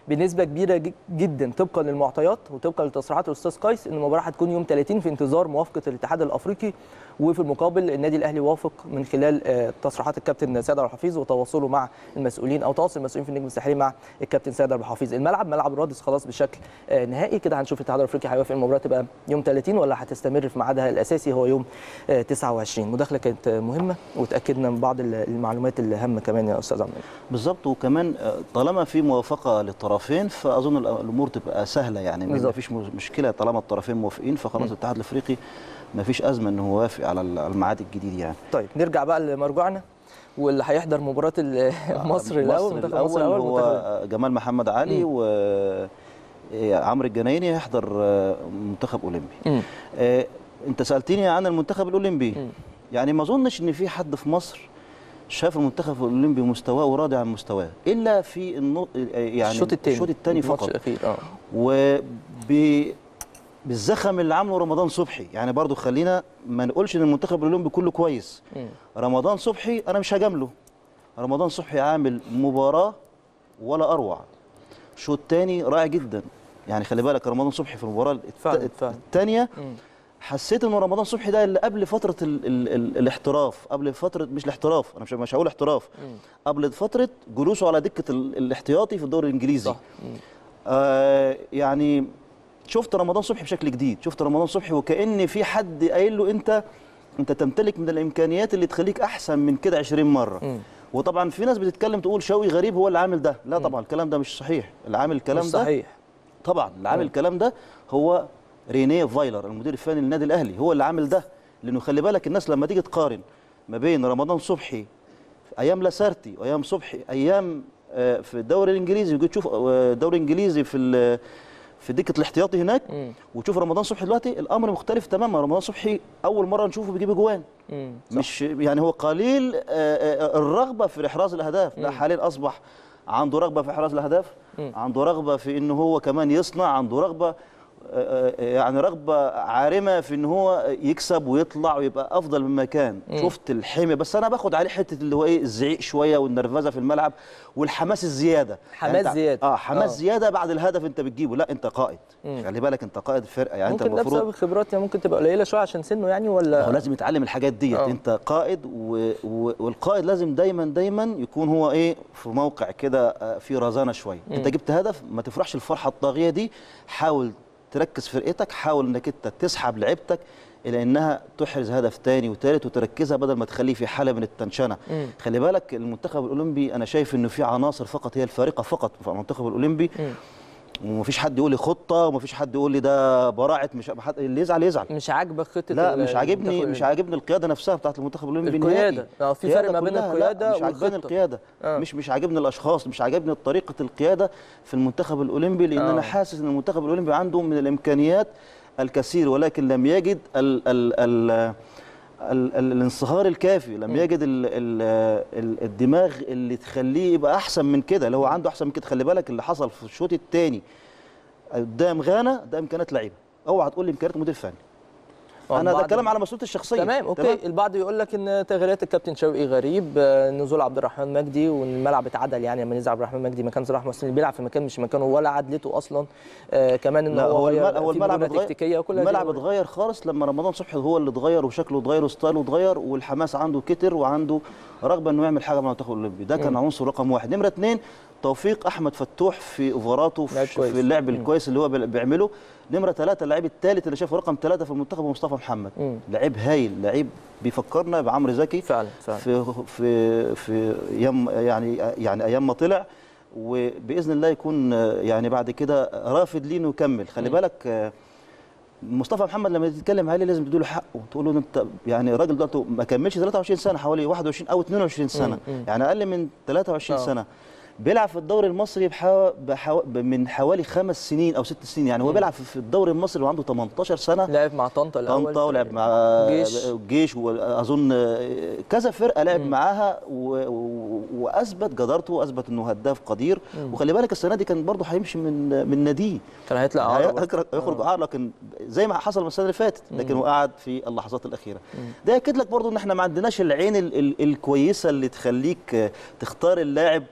بنسبه كبيره ج- جدا طبقا للمعطيات وطبقا لتصريحات الاستاذ قيس ان المباراه هتكون يوم 30 في انتظار موافقه الاتحاد الافريقي وفي المقابل النادي الاهلي وافق من خلال آه، تصريحات الكابتن سيد عبد الحفيظ وتواصله مع المسؤولين او تواصل المسؤولين في النجم الساحلي مع الكابتن سيد عبد الحفيظ الملعب ملعب رادس خلاص بشكل آه، نهائي كده هنشوف الاتحاد الافريقي هيوافق المباراه تبقى يوم 30 ولا هتستمر في ميعادها الاساسي هو يوم آه، 29 مداخله كانت آه، مهمه وتاكدنا من بعض ال- المعلومات الهامه كمان يا استاذ عمرو بالظبط وكمان آه، طالما في موافقه للطرفين فاظن الأ- الامور تبقى سهله يعني ما بالظبط. فيش مشكله طالما الطرفين موافقين فخلاص الاتحاد الافريقي ما فيش ازمه ان هو يوافق على ال- على الميعاد الجديد يعني طيب نرجع بقى لمرجوعنا واللي هيحضر مباراه ال- مصر الاول منتخب مصر الاول هو منتخب- آه، جمال محمد علي و آه، عمرو الجنايني هيحضر آه، منتخب اولمبي مم. آه، انت سالتني عن المنتخب الاولمبي مم. يعني ما اظنش ان في حد في مصر شاف المنتخب الاولمبي مستواه وراضي عن مستواه الا في النو... يعني الشوط الثاني الشوط الثاني الماتش فقط الاخير اه وب بالزخم اللي عامله رمضان صبحي يعني برضو خلينا ما نقولش ان المنتخب الاولمبي كله كويس مم. رمضان صبحي انا مش هجامله رمضان صبحي عامل مباراه ولا اروع شوط تاني رائع جدا يعني خلي بالك رمضان صبحي في المباراه الت- فعلا، فعلا. الثانيه مم. حسيت ان رمضان صبحي ده اللي قبل فتره ال ال ال الاحتراف قبل فتره مش الاحتراف انا مش مش هقول احتراف قبل فتره جلوسه على دكه ال الاحتياطي في الدوري الانجليزي صح مم. آه يعني شفت رمضان صبحي بشكل جديد شفت رمضان صبحي وكأن في حد قايل له انت انت تمتلك من الامكانيات اللي تخليك احسن من كده 20 مره مم. وطبعا في ناس بتتكلم تقول شوقي غريب هو اللي عامل ده لا طبعا الكلام ده مش صحيح اللي عامل الكلام مش ده صحيح طبعا اللي عامل الكلام ده هو رينيه فايلر المدير الفني للنادي الاهلي هو اللي عامل ده لانه خلي بالك الناس لما تيجي تقارن ما بين رمضان صبحي في ايام لاسارتي وايام صبحي ايام آه، في الدوري الانجليزي وجيت تشوف آه، الدوري الانجليزي في ال- في دكه الاحتياطي هناك مم. وتشوف رمضان صبحي دلوقتي الامر مختلف تماما رمضان صبحي اول مره نشوفه بيجيب اجوان مم. صح. مش يعني هو قليل آه، آه، الرغبه في احراز الاهداف لا حاليا اصبح عنده رغبه في احراز الاهداف مم. عنده رغبه في ان هو كمان يصنع عنده رغبه آه، آه، يعني رغبه عارمه في ان هو يكسب ويطلع ويبقى افضل مما كان شفت الحميه بس انا باخد عليه حته اللي هو ايه الزعيق شويه والنرفزه في الملعب والحماس الزياده حماس أنت- زيادة. اه حماس آه. زياده بعد الهدف انت بتجيبه لا انت قائد خلي بالك انت قائد الفرقه يعني انت ممكن ده المفروض بسبب خبرات يعني ممكن تبقى قليله شويه عشان سنه يعني هو ولا لازم يتعلم الحاجات ديت آه. انت قائد و... و... والقائد لازم دايما دايما يكون هو ايه في موقع كده آه، فيه رزانه شويه انت جبت هدف ما تفرحش الفرحه الطاغيه دي حاول تركز فرقتك حاول انك انت تسحب لعيبتك الى انها تحرز هدف تاني وتالت وتركزها بدل ما تخليه في حاله من التنشنه مم. خلي بالك المنتخب الاولمبي انا شايف انه في عناصر فقط هي الفارقه فقط في المنتخب الاولمبي مم. ومفيش حد يقول لي خطه ومفيش حد يقول لي ده براعه مش حد اللي يزعل يزعل مش عاجبك خطه لا ال- مش عاجبني المنتخب مش عاجبني القياده نفسها بتاعت المنتخب الاولمبي القيادة. نهائي. اه، في القيادة فرق ما بين كلها، لا، القيادة مش عاجباني والخطة. القياده اه. مش مش عاجبني الاشخاص مش عاجبني طريقه القياده في المنتخب الاولمبي لان اه. انا حاسس ان المنتخب الاولمبي عنده من الامكانيات الكثير ولكن لم يجد ال ال ال ال ال الانصهار الكافي لم يجد ال ال ال الدماغ اللي تخليه يبقى احسن من كده اللي هو عنده احسن من كده خلي بالك اللي حصل في الشوط الثاني قدام غانا ده امكانيات لعيبه اوعى تقول لي امكانيات مدير فني اه، انا ده بعد- كلام على مسؤوليتي الشخصيه تمام اوكي البعض يقول لك ان تغييرات الكابتن شوقي غريب آه، نزول عبد الرحمن مجدي وان الملعب اتعدل يعني لما نزل عبد الرحمن مجدي مكان صلاح محسن اللي بيلعب في مكان مش مكانه ولا عدلته اصلا آه كمان ان لا هو هو غير الملعب هو في الملعب مرونة اتغير تكتيكيه وكل هذه الملعب الأمور. اتغير خالص لما رمضان صبحي هو اللي اتغير وشكله اتغير وستايله اتغير والحماس عنده كتر وعنده رغبه انه يعمل حاجه مع المنتخب الاولمبي ده كان عنصر رقم واحد نمره اثنين توفيق احمد فتوح في اوفراته لعيب في, كويس. في اللعب الكويس اللي هو بي- بيعمله نمره ثلاثه اللعيب الثالث اللي شافه رقم ثلاثه في المنتخب هو مصطفى محمد مم. لعيب هايل لعيب بيفكرنا بعمرو زكي فعلا فعلا في في في ايام يعني يعني ايام ما طلع وباذن الله يكون آه، يعني بعد كده رافد ليه انه يكمل خلي بالك آه، مصطفى محمد لما تتكلم عليه لازم تديله حقه تقول له انت يعني الراجل ده ما كملش 23 سنه حوالي 21 او 22 سنه مم. يعني اقل من 23 آه. سنه بيلعب في الدوري المصري بحو... بحو... من حوالي خمس سنين او ست سنين يعني هو بيلعب في في الدوري المصري وعنده 18 سنه لعب مع طنطا الاول طنطا ولعب مع جيش. جيش واظن كذا فرقه لعب معاها و... و... واثبت جدارته واثبت انه هداف قدير وخلي بالك السنه دي كان برضه هيمشي من من ناديه كان هيطلع عقرب. هيخرج يخرج عار لكن زي ما حصل من السنه اللي فاتت لكن هو قعد في اللحظات الاخيره ده ياكد لك برضه ان احنا ما عندناش العين ال... ال... الكويسه اللي تخليك تختار اللاعب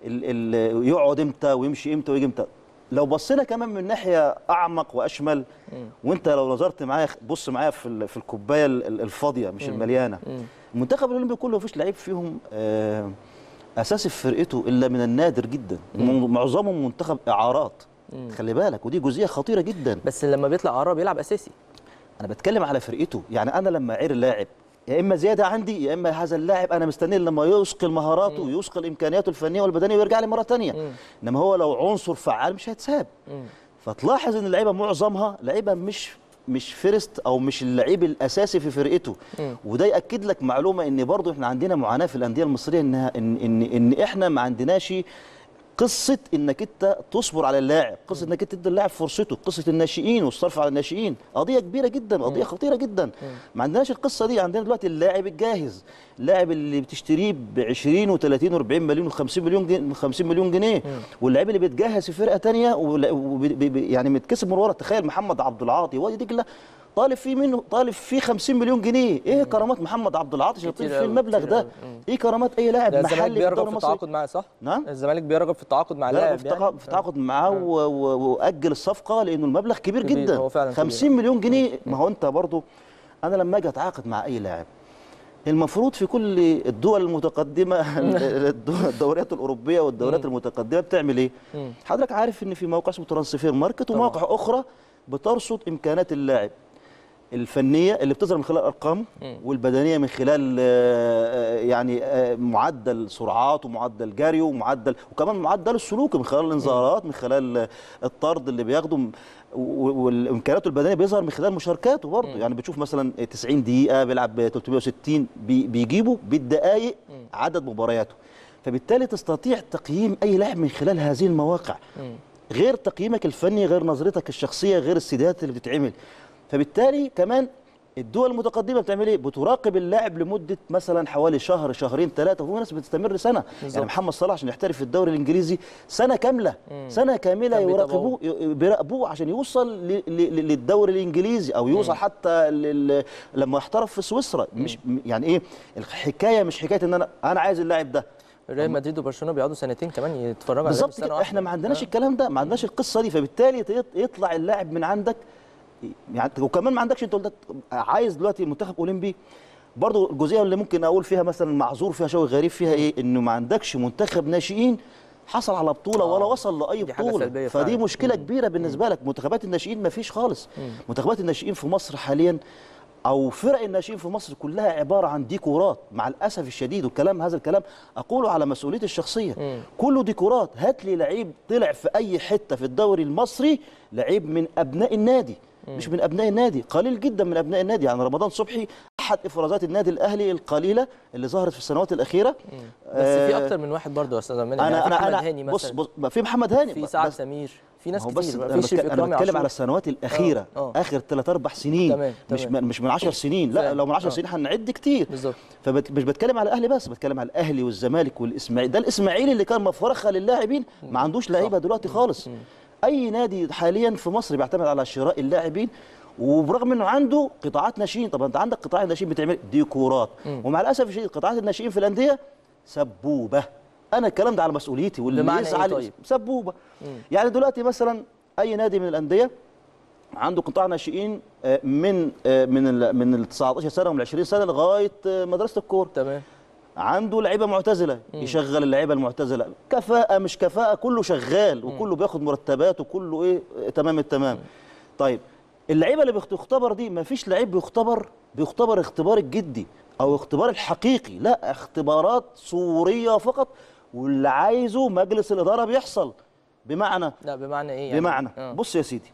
ال ال يقعد امتى ويمشي امتى ويجي امتى لو بصينا كمان من ناحيه اعمق واشمل وانت لو نظرت معايا بص معايا في ال- في الكوبايه ال- ال- الفاضيه مش المليانه المنتخب الاولمبي كله مفيش لعيب فيهم آه اساسي في فرقته الا من النادر جدا معظمهم منتخب اعارات خلي بالك ودي جزئيه خطيره جدا بس لما بيطلع عرب بيلعب اساسي انا بتكلم على فرقته يعني انا لما اعير اللاعب يا اما زياده عندي يا اما هذا اللاعب انا مستنيه لما يثقل مهاراته ويثقل امكانياته الفنيه والبدنيه ويرجع لي مره ثانيه انما هو لو عنصر فعال مش هيتساب فتلاحظ ان اللعيبه معظمها لعيبه مش مش فيرست او مش اللعيب الاساسي في فرقته وده ياكد لك معلومه ان برضو احنا عندنا معاناه في الانديه المصريه انها ان ان, إن احنا ما عندناش قصه انك انت تصبر على اللاعب قصه انك انت تدي اللاعب فرصته قصه الناشئين والصرف على الناشئين قضيه كبيره جدا قضيه خطيره جدا ما عندناش القصه دي عندنا دلوقتي اللاعب الجاهز اللاعب اللي بتشتريه ب 20 و30 و40 مليون و50 مليون جنيه 50 مليون جنيه واللاعب اللي بيتجهز في فرقه ثانيه يعني متكسب من ورا تخيل محمد عبد العاطي وادي دجله طالب فيه منه طالب فيه 50 مليون جنيه ايه كرامات محمد عبد العاطي عشان كتير يطير فيه أوي، المبلغ كتير ده أوي. مم. ايه كرامات اي لاعب ده الزمالك محلي في بيرغب الدوري في المصري التعاقد معاه صح؟ نعم الزمالك بيرغب في التعاقد مع لا اللاعب في تعاقد في تعاقد معاه و- و- واجل الصفقه لانه المبلغ كبير, كبير، جدا هو فعلا 50 مليون جنيه ما هو انت برضو انا لما اجي اتعاقد مع اي لاعب المفروض في كل الدول المتقدمه الدول- الدوريات الاوروبيه والدوريات المتقدمه بتعمل ايه؟ حضرتك عارف ان في موقع اسمه ترانسفير ماركت ومواقع اخرى بترصد امكانات اللاعب الفنيه اللي بتظهر من خلال ارقامه والبدنيه من خلال آه، يعني آه، معدل سرعات ومعدل جري ومعدل وكمان معدل السلوك من خلال الانذارات من خلال آه، الطرد اللي بياخده م- و- والامكانيات البدنيه بيظهر من خلال مشاركاته برضه يعني بتشوف مثلا 90 دقيقه بيلعب 360 بي- بيجيبوا بالدقائق عدد مبارياته فبالتالي تستطيع تقييم اي لاعب من خلال هذه المواقع غير تقييمك الفني غير نظرتك الشخصيه غير السيدات اللي بتتعمل فبالتالي كمان الدول المتقدمه بتعمل ايه؟ بتراقب اللاعب لمده مثلا حوالي شهر شهرين ثلاثه وفي ناس بتستمر سنه يعني محمد صلاح عشان يحترف في الدوري الانجليزي سنه كامله سنه كامله كان يراقبوه ي- بيراقبوه عشان يوصل ل- ل- للدوري الانجليزي او يوصل حتى لل- لما يحترف في سويسرا مش يعني ايه الحكايه مش حكايه ان انا انا عايز اللاعب ده ريال مدريد وبرشلونه بيقعدوا سنتين كمان يتفرجوا على بالظبط سنة كده واحدة. احنا ما عندناش آه. الكلام ده ما عندناش القصه دي فبالتالي يط- يطلع اللاعب من عندك يعني وكمان ما عندكش انت قلت عايز دلوقتي منتخب اولمبي برضو الجزئيه اللي ممكن اقول فيها مثلا معذور فيها شوي غريب فيها ايه انه ما عندكش منتخب ناشئين حصل على بطوله ولا وصل لاي دي حاجة بطوله سلبية فدي فعلا. مشكله كبيره بالنسبه لك منتخبات الناشئين ما فيش خالص منتخبات الناشئين في مصر حاليا او فرق الناشئين في مصر كلها عباره عن ديكورات مع الاسف الشديد والكلام هذا الكلام اقوله على مسؤوليتي الشخصيه كله ديكورات هات لي لعيب طلع في اي حته في الدوري المصري لعيب من ابناء النادي مش من ابناء النادي قليل جدا من ابناء النادي يعني رمضان صبحي احد افرازات النادي الاهلي القليله اللي ظهرت في السنوات الاخيره بس في آه، اكتر من واحد برضه يا استاذ عماد انا يعني في انا محمد انا هاني بص مثلا بص ما في محمد هاني في بس- سعد بس- سمير في ناس هو بس كتير انا في شريف بتكلم, أنا إكرامي بتكلم عاشور. على السنوات الاخيره آه. اخر 3 4 سنين تمام، مش تمام. من مش من 10 سنين لا فاهم. لو من 10 آه. سنين هنعد كتير بالظبط فمش بتكلم على الاهلي بس بتكلم على الاهلي والزمالك والاسماعيلي ده الاسماعيلي اللي كان مفرخه للاعبين ما عندوش لعيبه دلوقتي خالص اي نادي حاليا في مصر بيعتمد على شراء اللاعبين وبرغم انه عنده قطاعات ناشئين طب انت عندك قطاع الناشئين بتعمل ديكورات ومع الاسف الشديد قطاعات الناشئين في الانديه سبوبه انا الكلام ده على مسؤوليتي واللي بمعنى إيه يزعل طيب؟ سبوبه يعني دلوقتي مثلا اي نادي من الانديه عنده قطاع ناشئين آه، من آه، من ال من ال 19 سنه ومن 20 سنه لغايه آه، مدرسه الكوره تمام عنده لعيبه معتزله يشغل اللعيبه المعتزله كفاءه مش كفاءه كله شغال وكله بياخد مرتبات وكله ايه آه، تمام التمام طيب اللعيبه اللي بتختبر دي ما فيش لعيب بيختبر بيختبر اختبار الجدي او اختبار الحقيقي لا اختبارات صوريه فقط واللي عايزه مجلس الاداره بيحصل بمعنى لا بمعنى ايه يعني بمعنى آه. بص يا سيدي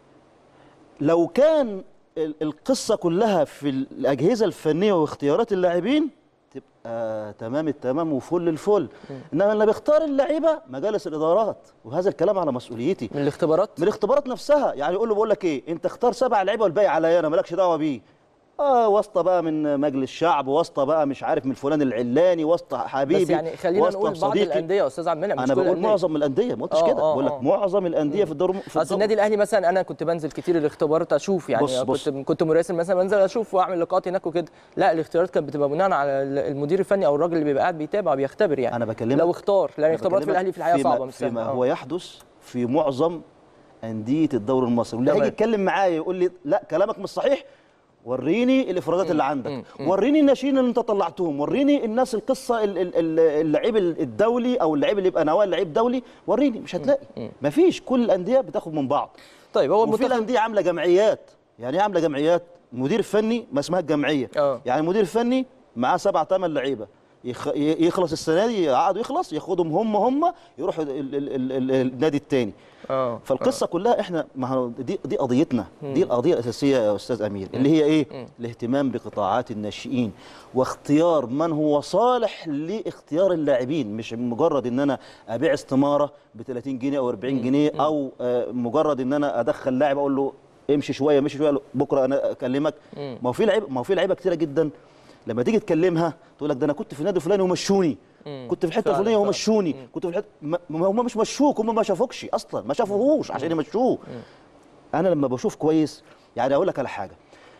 لو كان ال- القصه كلها في الاجهزه الفنيه واختيارات اللاعبين تبقى تمام التمام وفل الفل انما اللي بيختار اللعيبه مجالس الادارات وهذا الكلام على مسؤوليتي من الاختبارات من الاختبارات نفسها يعني يقول له بقول لك ايه انت اختار سبع لعيبه والباقي عليا انا مالكش دعوه بيه اه واسطه بقى من مجلس الشعب واسطه بقى مش عارف من فلان العلاني واسطه حبيبي بس يعني خلينا واسطة نقول بعض صديقي. الانديه يا استاذ عبد المنعم مش انا كل بقول الأندية. معظم الانديه ما قلتش آه، كده آه، بقول لك آه. معظم الانديه في الدور في اصل الدور النادي الاهلي مثلا انا كنت بنزل كتير الاختبارات اشوف يعني بص- بص. كنت كنت مراسل مثلا بنزل اشوف واعمل لقاءات هناك وكده لا الاختيارات كانت بتبقى بناء على المدير الفني او الراجل اللي بيبقى قاعد بيتابع بيختبر يعني أنا بكلمك- لو اختار لان أنا الاختبارات في بكلمك الاهلي في الحقيقه فيما- صعبه مش فيما سهله هو آه. يحدث في معظم انديه الدوري المصري واللي تمام. هيجي يتكلم معايا يقول لي لا كلامك مش صحيح وريني الافرادات اللي عندك وريني الناشئين اللي انت طلعتهم وريني الناس القصه ال- ال- ال- اللعيب الدولي او اللعيب اللي يبقى نواه لعيب دولي وريني مش هتلاقي مفيش كل الانديه بتاخد من بعض طيب هو وفي المنتخب الانديه عامله جمعيات يعني ايه عامله جمعيات مدير فني ما اسمها الجمعيه آه. يعني المدير الفني معاه سبع ثمان لعيبه يخ... ي- يخلص السنه دي عقده يخلص ياخدهم هم هم يروحوا ال- ال- ال- ال- النادي الثاني اه فالقصه كلها احنا ما هو دي دي قضيتنا دي القضيه الاساسيه يا استاذ امير اللي هي ايه الاهتمام بقطاعات الناشئين واختيار من هو صالح لاختيار اللاعبين مش مجرد ان انا ابيع استماره ب 30 جنيه او 40 جنيه او آه، مجرد ان انا ادخل لاعب اقول له امشي شويه مشي شويه بكره انا اكلمك ما هو في لعيبه ما هو في لعيبه كتيره جدا لما تيجي تكلمها تقول لك ده انا كنت في النادي الفلاني ومشوني كنت في الحته فعلا، الفلانيه فعلا. ومشوني كنت في الحته ما ما هم مش مشوك هم ما شافوكش اصلا ما شافوهوش عشان يمشوه انا لما بشوف كويس يعني اقول لك على حاجه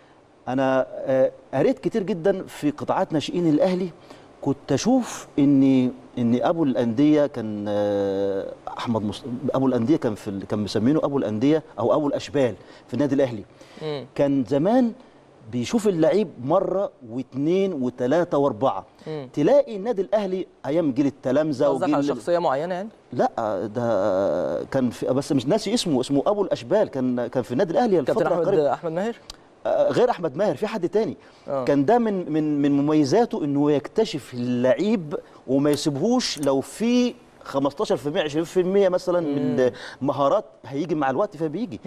انا آه، قريت كتير جدا في قطاعات ناشئين الاهلي كنت اشوف ان ان ابو الانديه كان آه، احمد مص... ابو الانديه كان في ال- كان مسمينه ابو الانديه او ابو الاشبال في النادي الاهلي مم. كان زمان بيشوف اللعيب مره واثنين وثلاثه واربعه مم. تلاقي النادي الاهلي ايام جيل التلامذه قصدك على وجيل شخصيه معينه يعني لا ده كان في بس مش ناسي اسمه اسمه ابو الاشبال كان كان في النادي الاهلي كابتن الفتره احمد القريبه احمد ماهر آه، غير احمد ماهر في حد تاني آه. كان ده من من من مميزاته انه يكتشف اللعيب وما يسيبهوش لو في 15% 20% مثلا من المهارات هيجي مع الوقت فبيجي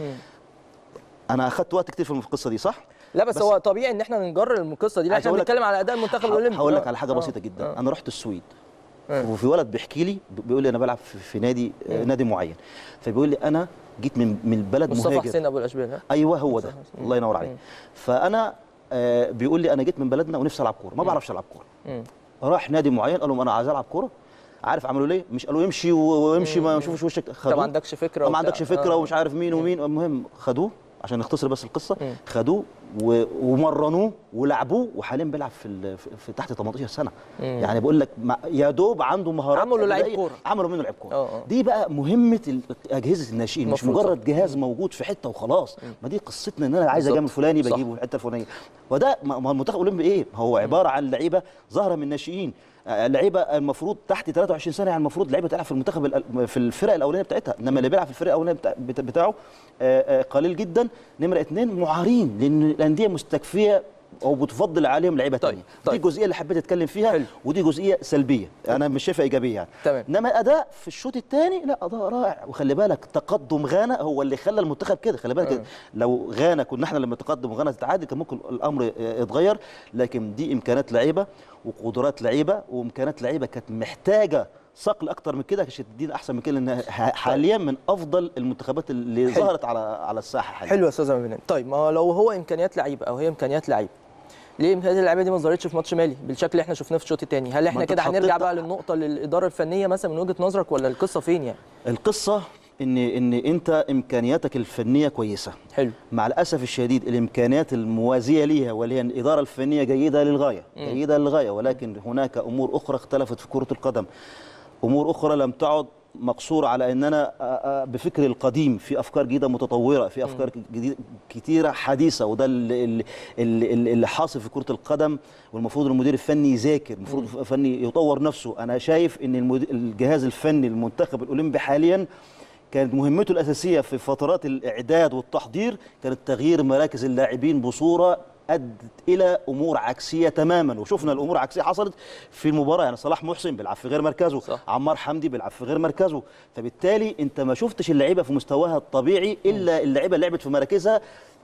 انا اخدت وقت كتير في القصه دي صح لا بس, بس- هو طبيعي ان احنا نجرر القصه دي لان عايز احنا أقول لك- بنتكلم على اداء المنتخب الاولمبي هقول لك آه. على حاجه آه. بسيطه جدا آه. انا رحت السويد آه. وفي ولد بيحكي لي بيقول لي انا بلعب في في نادي آه، نادي معين فبيقول لي انا جيت من من البلد مصطفى مهاجر حسين ابو الاشبال ها؟ ايوه هو ده مصطفى حسين. الله ينور عليك فانا آه، بيقول لي انا جيت من بلدنا ونفسي العب كوره ما بعرفش العب كوره مم. راح نادي معين قال لهم انا عايز العب كوره عارف عملوا ليه مش قالوا امشي و- وامشي ما نشوفش وشك انت خدوه ما عندكش فكره ما وبتاع. عندكش فكره آه. ومش عارف مين ومين المهم خدوه عشان نختصر بس القصه مم. خدوه و- ومرنوه ولعبوه وحاليا بيلعب في, ال- في, في تحت 18 سنه مم. يعني بقول لك ما- يا دوب عنده مهارات عملوا له لعيب بدائية. كورة. عملوا منه لعيب كوره آه، آه. دي بقى مهمه ال- اجهزه الناشئين مش المفروض مجرد جهاز موجود في حته وخلاص ما دي قصتنا ان انا عايز بالظبط. اجامل فلاني صح. بجيبه في الحته الفلانيه وده ما ما المنتخب الاولمبي ايه هو عباره عن لعيبه ظاهره من الناشئين آه، لعيبه المفروض تحت 23 سنه يعني المفروض لعيبه تلعب في المنتخب الأ- في الفرق الاولانيه بتاعتها انما اللي بيلعب في الفرق الاولانيه بتاع بتا- بتاعه آه، آه، قليل جدا نمره اثنين معارين لان الانديه مستكفيه او بتفضل عليهم لعيبه طيب، ثانيه طيب. دي الجزئيه اللي حبيت اتكلم فيها حلو. ودي جزئيه سلبيه انا مش شايفها ايجابيه يعني تمام. انما اداء في الشوط الثاني لا اداء رائع وخلي بالك تقدم غانا هو اللي خلى المنتخب كده خلي بالك آه. لو غانا كنا احنا لما تقدم غانا تتعادل كان ممكن الامر يتغير لكن دي امكانات لعيبه وقدرات لعيبه وامكانات لعيبه كانت محتاجه صقل اكتر من كده عشان تدينا احسن من كده لان حاليا من افضل المنتخبات اللي حلو. ظهرت على على الساحه حاليا حلو يا استاذ عماد طيب ما هو لو هو امكانيات لعيبه او هي امكانيات لعيب ليه امكانيات اللعيبه دي ما ظهرتش في ماتش مالي بالشكل اللي احنا شفناه في الشوط الثاني هل احنا انت كده هنرجع اتحطيت- بقى للنقطه للاداره الفنيه مثلا من وجهه نظرك ولا القصه فين يعني القصه ان ان انت امكانياتك الفنيه كويسه حلو مع الاسف الشديد الامكانيات الموازيه ليها واللي هي الاداره الفنيه جيده للغايه جيده للغايه ولكن هناك امور اخرى اختلفت في كره القدم امور اخرى لم تعد مقصور على ان انا آه، آه، بفكري القديم في افكار جديده متطوره في افكار جديده كتيره حديثه وده اللي, اللي, اللي, اللي حاصل في كره القدم والمفروض المدير الفني يذاكر المفروض الفني يطور نفسه انا شايف ان المد- الجهاز الفني المنتخب الاولمبي حاليا كانت مهمته الأساسية في فترات الإعداد والتحضير كانت تغيير مراكز اللاعبين بصورة أدت إلى أمور عكسية تماما وشفنا الأمور عكسية حصلت في المباراة يعني صلاح محسن بيلعب في غير مركزه صح. عمار حمدي بيلعب في غير مركزه فبالتالي أنت ما شفتش اللعيبة في مستواها الطبيعي إلا اللعيبة اللي لعبت في مراكزها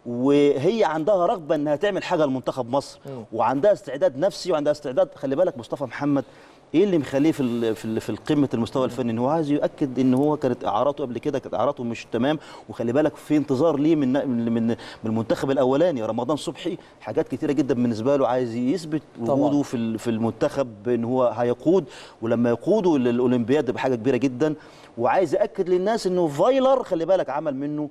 وهي عندها رغبة أنها تعمل حاجة لمنتخب مصر وعندها استعداد نفسي وعندها استعداد خلي بالك مصطفى محمد ايه اللي مخليه في ال- في ال- في القمه المستوى الفني ان هو عايز يؤكد ان هو كانت اعاراته قبل كده كانت اعاراته مش تمام وخلي بالك في انتظار ليه من من من من المنتخب الاولاني رمضان صبحي حاجات كتيره جدا بالنسبه له عايز يثبت طبعاً. وجوده في ال- في المنتخب ان هو هيقود ولما يقودوا للاولمبياد تبقى حاجه كبيره جدا وعايز ياكد للناس انه فايلر خلي بالك عمل منه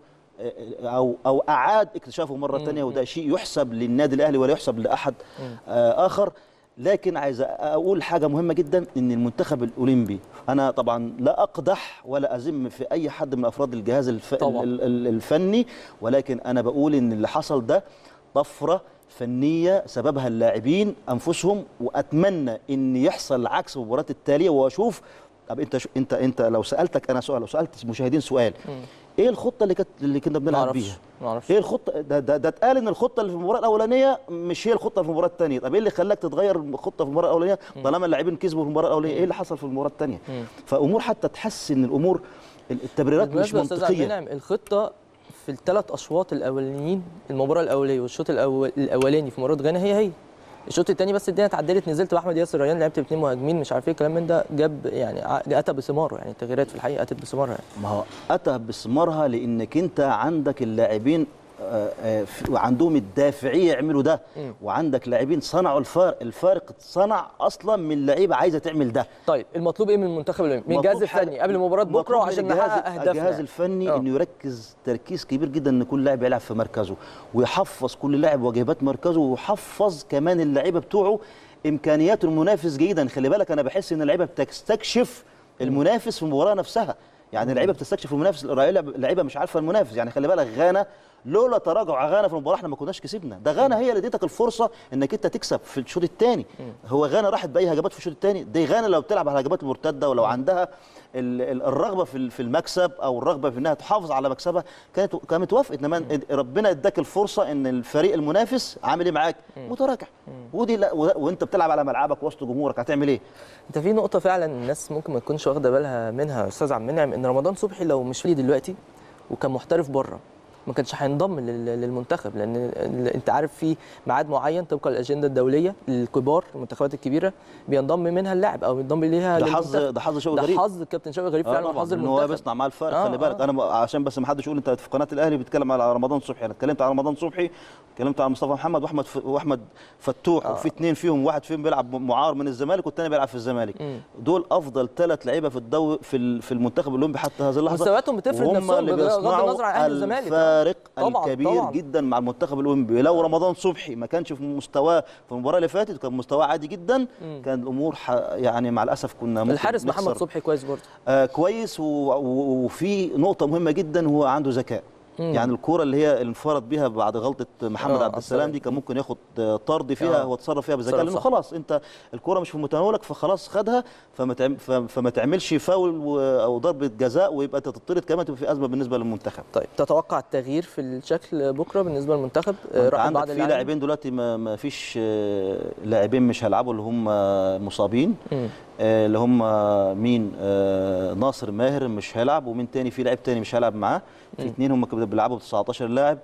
او او اعاد اكتشافه مره ثانيه وده شيء يحسب للنادي الاهلي ولا يحسب لاحد آه، اخر لكن عايز اقول حاجه مهمه جدا ان المنتخب الاولمبي انا طبعا لا اقدح ولا ازم في اي حد من افراد الجهاز الف... طبعاً. ال- ال- الفني ولكن انا بقول ان اللي حصل ده طفره فنيه سببها اللاعبين انفسهم واتمنى ان يحصل العكس في المباريات التاليه واشوف طب انت شو انت انت لو سالتك انا سؤال لو سالت المشاهدين سؤال ايه الخطه اللي كانت اللي كنا بنلعب معرفش بيها معرفش ايه الخطه ده ده, ده اتقال ان الخطه اللي في المباراه الاولانيه مش هي الخطه في المباراه الثانيه طب ايه اللي خلاك تتغير الخطه في المباراه الاولانيه طالما اللاعبين كسبوا في المباراه الاولانيه ايه اللي حصل في المباراه الثانيه فامور حتى تحس ان الامور التبريرات مش بالمناسبة يا استاذ عبد منطقيه المنعم الخطه في الثلاث اشواط الاولانيين المباراه الاوليه والشوط الأول الاولاني في مباراه غانا هي هي الشوط الثاني بس الدنيا اتعدلت نزلت باحمد ياسر ريان لعبت باثنين مهاجمين مش عارف ايه الكلام من ده جاب يعني ع- اتى بثماره يعني التغييرات في الحقيقه اتت بثمارها يعني. ما هو اتى بثمارها لانك انت عندك اللاعبين آه، آه، في- وعندهم الدافعيه يعملوا ده وعندك لاعبين صنعوا الفارق الفارق اتصنع اصلا من لعيبه عايزه تعمل ده طيب المطلوب ايه من المنتخب الأولمبي؟ من الجهاز مطلوب حاجة- الفني قبل مباراه بكره مطلوب من وعشان الجهاز- نحقق اهدافنا الجهاز يعني. الفني آه. انه يركز تركيز كبير جدا ان كل لاعب يلعب في مركزه ويحفظ كل لاعب واجبات مركزه ويحفظ كمان اللعيبه بتوعه امكانيات المنافس جيدا خلي بالك انا بحس ان اللعيبه بتستكشف المنافس في المباراه نفسها يعني اللعيبه بتستكشف المنافس اللعيبه مش عارفه المنافس يعني خلي بالك غانا لولا تراجع غانا في المباراه احنا ما كناش كسبنا ده غانا هي اللي اديتك الفرصه انك انت تكسب في الشوط الثاني هو غانا راحت باي هجمات في الشوط الثاني دي غانا لو بتلعب على الهجمات المرتده ولو عندها ال- ال- الرغبه في ال- في المكسب او الرغبه في انها تحافظ على مكسبها كانت كانت وافقت انما ربنا اداك الفرصه ان الفريق المنافس عامل ايه معاك متراجع ودي لا و- وانت بتلعب على ملعبك وسط جمهورك هتعمل ايه انت في نقطه فعلا الناس ممكن ما تكونش واخده بالها منها يا استاذ عبد المنعم ان رمضان صبحي لو مش فيه دلوقتي وكان محترف بره ما كانش هينضم لل- للمنتخب لان ال- انت عارف في ميعاد معين طبقا للاجنده الدوليه الكبار المنتخبات الكبيره بينضم منها اللاعب او بينضم ليها ده حظ للمنتخب. ده حظ شوقي ده غريب حظ الكابتن شوقي غريب آه فعلا طبعاً، وحظ لأن هو المنتخب بيصنع مع الفرق آه، خلي بالك آه. انا ب- عشان بس ما حدش يقول انت في قناه الاهلي بتتكلم على رمضان صبحي انا اتكلمت على رمضان صبحي اتكلمت على مصطفى محمد واحمد ف... واحمد فتوح وفي اثنين فيهم واحد فيهم بيلعب معار من الزمالك والثاني بيلعب في الزمالك دول افضل ثلاث لعيبه في الدو في ال... في المنتخب الاولمبي حتى هذه اللحظه مستوياتهم بتفرق وهم نفسهم اللي بغض بيصنعوا النظر عن أهلي والزمالك. الفارق طبعاً، الكبير طبعاً. جدا مع المنتخب الاولمبي لو رمضان صبحي ما كانش في مستواه في المباراه اللي فاتت كان مستواه عادي جدا كان الامور ح... يعني مع الاسف كنا ممكن الحارس محمد نخسر. صبحي كويس برضه آه كويس و- و- وفي نقطة مهمة جدا هو عنده ذكاء يعني الكرة اللي هي اللي انفرد بيها بعد غلطة محمد آه، عبد السلام دي كان ممكن ياخد آه، طرد فيها آه. هو اتصرف فيها بذكاء اتصرف لانه صح. خلاص انت الكرة مش في متناولك فخلاص خدها فما تعم- ف- فما تعملش فاول و- او ضربة جزاء ويبقى انت تطرد كمان تبقى في ازمة بالنسبة للمنتخب طيب تتوقع التغيير في الشكل بكره بالنسبه للمنتخب آه، انت راحوا عندك بعض في اللاعبين؟ لاعبين دلوقتي ما, ما فيش آه، لاعبين مش هيلعبوا اللي هم مصابين مم. آه، اللي هم مين آه، ناصر ماهر مش هيلعب ومين تاني في لاعب تاني مش هيلعب معاه في اثنين هم كده بيلعبوا ب 19 لاعب